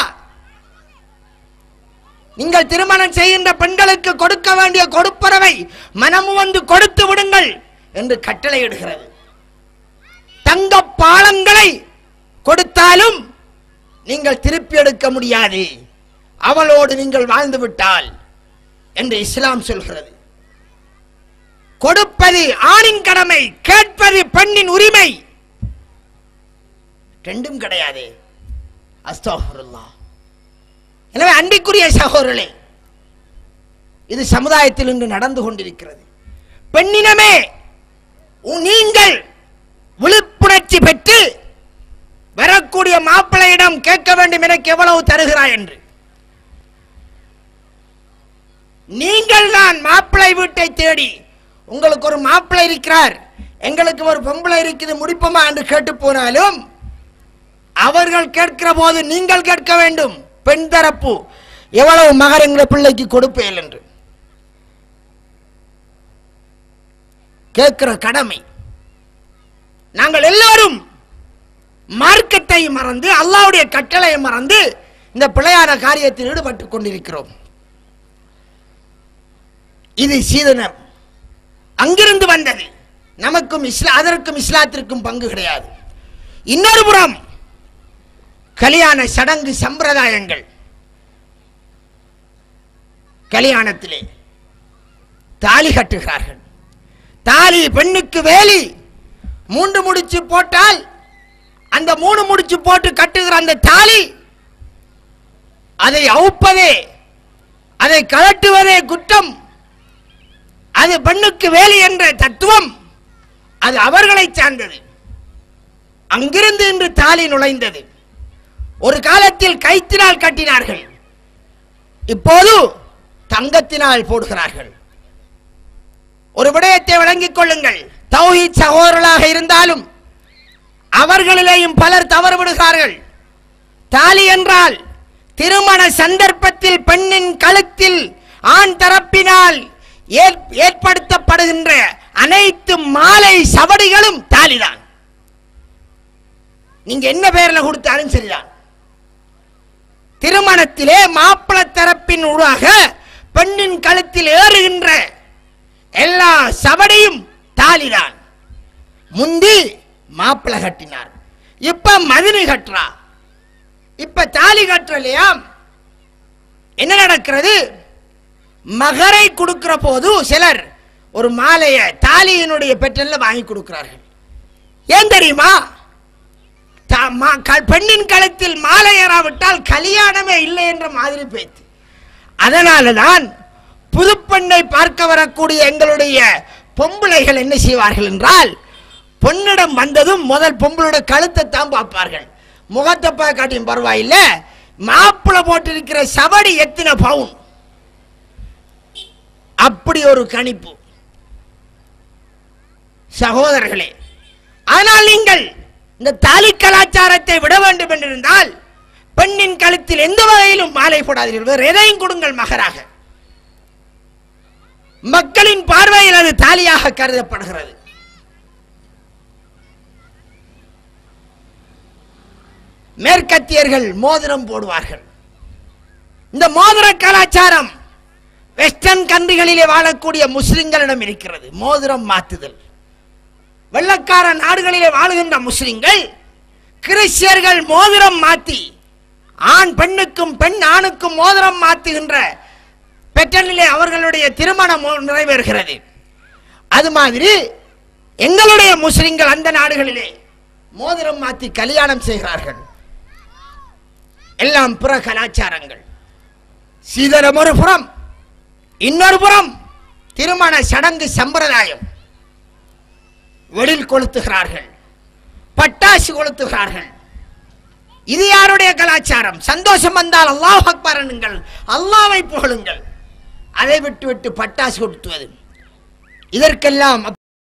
[SPEAKER 3] நீங்கள் திருமணம் செய்கின்ற பெண்களுக்கு கொடுக்க வேண்டிய கொடுப்பறவை மனமு வந்து கொடுத்து விடுங்கள் என்று கட்டளையிடுகிறது தங்க பாலங்களை கொடுத்தாலும் நீங்கள் திருப்பி எடுக்க முடியாது அவளோடு நீங்கள் வாழ்ந்து விட்டால் என்று இஸ்லாம் சொல்கிறது கொடுப்பது ஆணின் கடமை கேட்பது பெண்ணின் உரிமை ரெண்டும் கிடையாது அஸ்தாஃபுருல்லாஹ் எனவே அன்பிற்குரிய சகோதரர்களே இது சமுதாயத்தில் இன்று நடந்து கொண்டிருக்கிறது பெண்ணினமே உ- நீங்கள் விழிப்புணர்ச்சி பெற்று வரக்கூடிய மாப்பிள்ளையிடம் கேட்க வேண்டும் எனக்கு எவ்வளவு தருகிறாய் என்று நீங்கள் தான் மாப்பிள்ளை வீட்டை தேடி உங்களுக்கு ஒரு மாப்பிள்ளை இருக்கிறார் எங்களுக்கு ஒரு பொம்பளை இருக்குது முடிப்போமா என்று கேட்டு போனாலும் அவர்கள் கேட்கிற போது நீங்கள் கேட்க வேண்டும் பெண் தரப்பு எவ்வளவு மகர் எங்கள் பிள்ளைக்கு கொடுப்பேன் என்று கேட்கிற கடமை நாங்கள் எல்லாரும் மார்க்கத்தை மறந்து அல்லாஹ்வுடைய கட்டளையை மறந்து இந்த பிழையான காரியத்தில் ஈடுபட்டுக் கொண்டிருக்கிறோம் இது சீதனம் அங்கிருந்து வந்தது நமக்கும் இஸ்லா அதற்கும் இஸ்லாத்திற்கும் பங்கு கிடையாது இன்னொரு புறம் கல்யாண சடங்கு சம்பிரதாயங்கள் கல்யாணத்திலே தாலி கட்டுகிறார்கள் தாலி பெண்ணுக்கு வேலி மூன்று முடிச்சு போட்டால் அந்த மூணு முடிச்சு போட்டு கட்டுகிற அந்த தாலி அதை அவுப்பதே அதை கலட்டுவதே குற்றம் அது பெண்ணுக்கு வேலி என்ற தத்துவம் அது அவர்களை சார்ந்தது அங்கிருந்து இன்று தாலி நுழைந்தது ஒரு காலத்தில் கைத்தினால் கட்டினார்கள் இப்போது தங்கத்தினால் போடுகிறார்கள் ஒரு விடயத்தை விளங்கிக் கொள்ளுங்கள் தௌஹீத் சகோதரர்களாக இருந்தாலும் அவர்களிலேயும் பலர் தவறு விடுகிறார்கள் தாலி என்றால் திருமண சந்தர்ப்பத்தில் பெண்ணின் கழுத்தில் ஆண் தரப்பினால் ஏற்- ஏற்படுத்தப்படுகின்ற அனைத்து மாலை சவடிகளும் தாலிதான் நீங்க என்ன பெயர்ல கொடுத்தாலும் சரிதான் திருமணத்திலே மாப்பிள தரப்பின் ஊடாக பெண்ணின் கழுத்தில் ஏறுகின்ற எல்லா சவடியும் தாலிதான் முந்தி மாப்பிள கட்டினார் இப்ப மதினி கட்டுறா இப்ப தாலி கட்டுறலையா என்ன நடக்கிறது மகரை கொடுக்கிற போது சிலர் ஒரு மாலையை தாலியினுடைய பெற்றல்ல வாங்கி கொடுக்கிறார்கள் ஏன் தெரியுமா தா- மா- க- பெண்ணின் கழுத்தில் மாலை ஏறாவிட்டால் கல்யாணமே இல்லை என்ற மாதிரி பேச்சு அதனால தான் புதுப்பெண்ணை பார்க்க வரக்கூடிய எங்களுடைய பொம்பளைகள் என்ன செய்வார்கள் என்றால் பொன்னிடம் வந்ததும் முதல் பொம்பளோட கழுத்தை தான் பார்ப்பார்கள் முகத்தை பார்க்காட்டியும் பரவாயில்ல மாப்பிளை போட்டிருக்கிற சவடி எத்தனை பவுன் அப்படி ஒரு கணிப்பு சகோதரர்களே ஆனால் நீங்கள் இந்த தாலி கலாச்சாரத்தை விட வேண்டும் என்றிருந்தால் பெண்ணின் கழுத்தில் எந்த வகையிலும் மாலை போடாதீர்கள் வேறு எதையும் கொடுங்கள் மகராக மக்களின் பார்வையில் அது தாலியாக கருதப்படுகிறது மேற்கத்தியர்கள் மோதிரம் போடுவார்கள் இந்த மோதிர கலாச்சாரம் வெஸ்டர்ன் கண்ட்ரிகளிலே வாழக்கூடிய முஸ்லிம்களிடம் இருக்கிறது மோதிரம் மாத்துதல் வெள்ளக்கார நாடுகளிலே வாழுகின்ற முஸ்லிம்கள் கிறிஸ்டியர்கள் மோதிரம் மாத்தி ஆண் பெண்ணுக்கும் பெண் ஆணுக்கும் மோதிரம் மாத்துகின்ற பெற்றனிலே அவர்களுடைய திருமணம் நிறைவேறுகிறது அது மாதிரி எங்களுடைய முஸ்லிம்கள் அந்த நாடுகளிலே மோதிரம் மாத்தி கல்யாணம் செய்கிறார்கள் எல்லாம் புற கலாச்சாரங்கள் சீதனம் ஒரு புறம் இன்னொரு புறம் திருமண சடங்கு சம்பிரதாயம் வெளில் கொளுத்துகிறார்கள் பட்டாசு கொளுத்துகிறார்கள் இது யாருடைய கலாச்சாரம் சந்தோஷம் வந்தால் அல்லாஹ் அக்பர் எண்ணுங்கள் அல்லாவை புகழுங்கள் அதை விட்டு விட்டு பட்டாசு கொளுத்துவது இதற்கெல்லாம்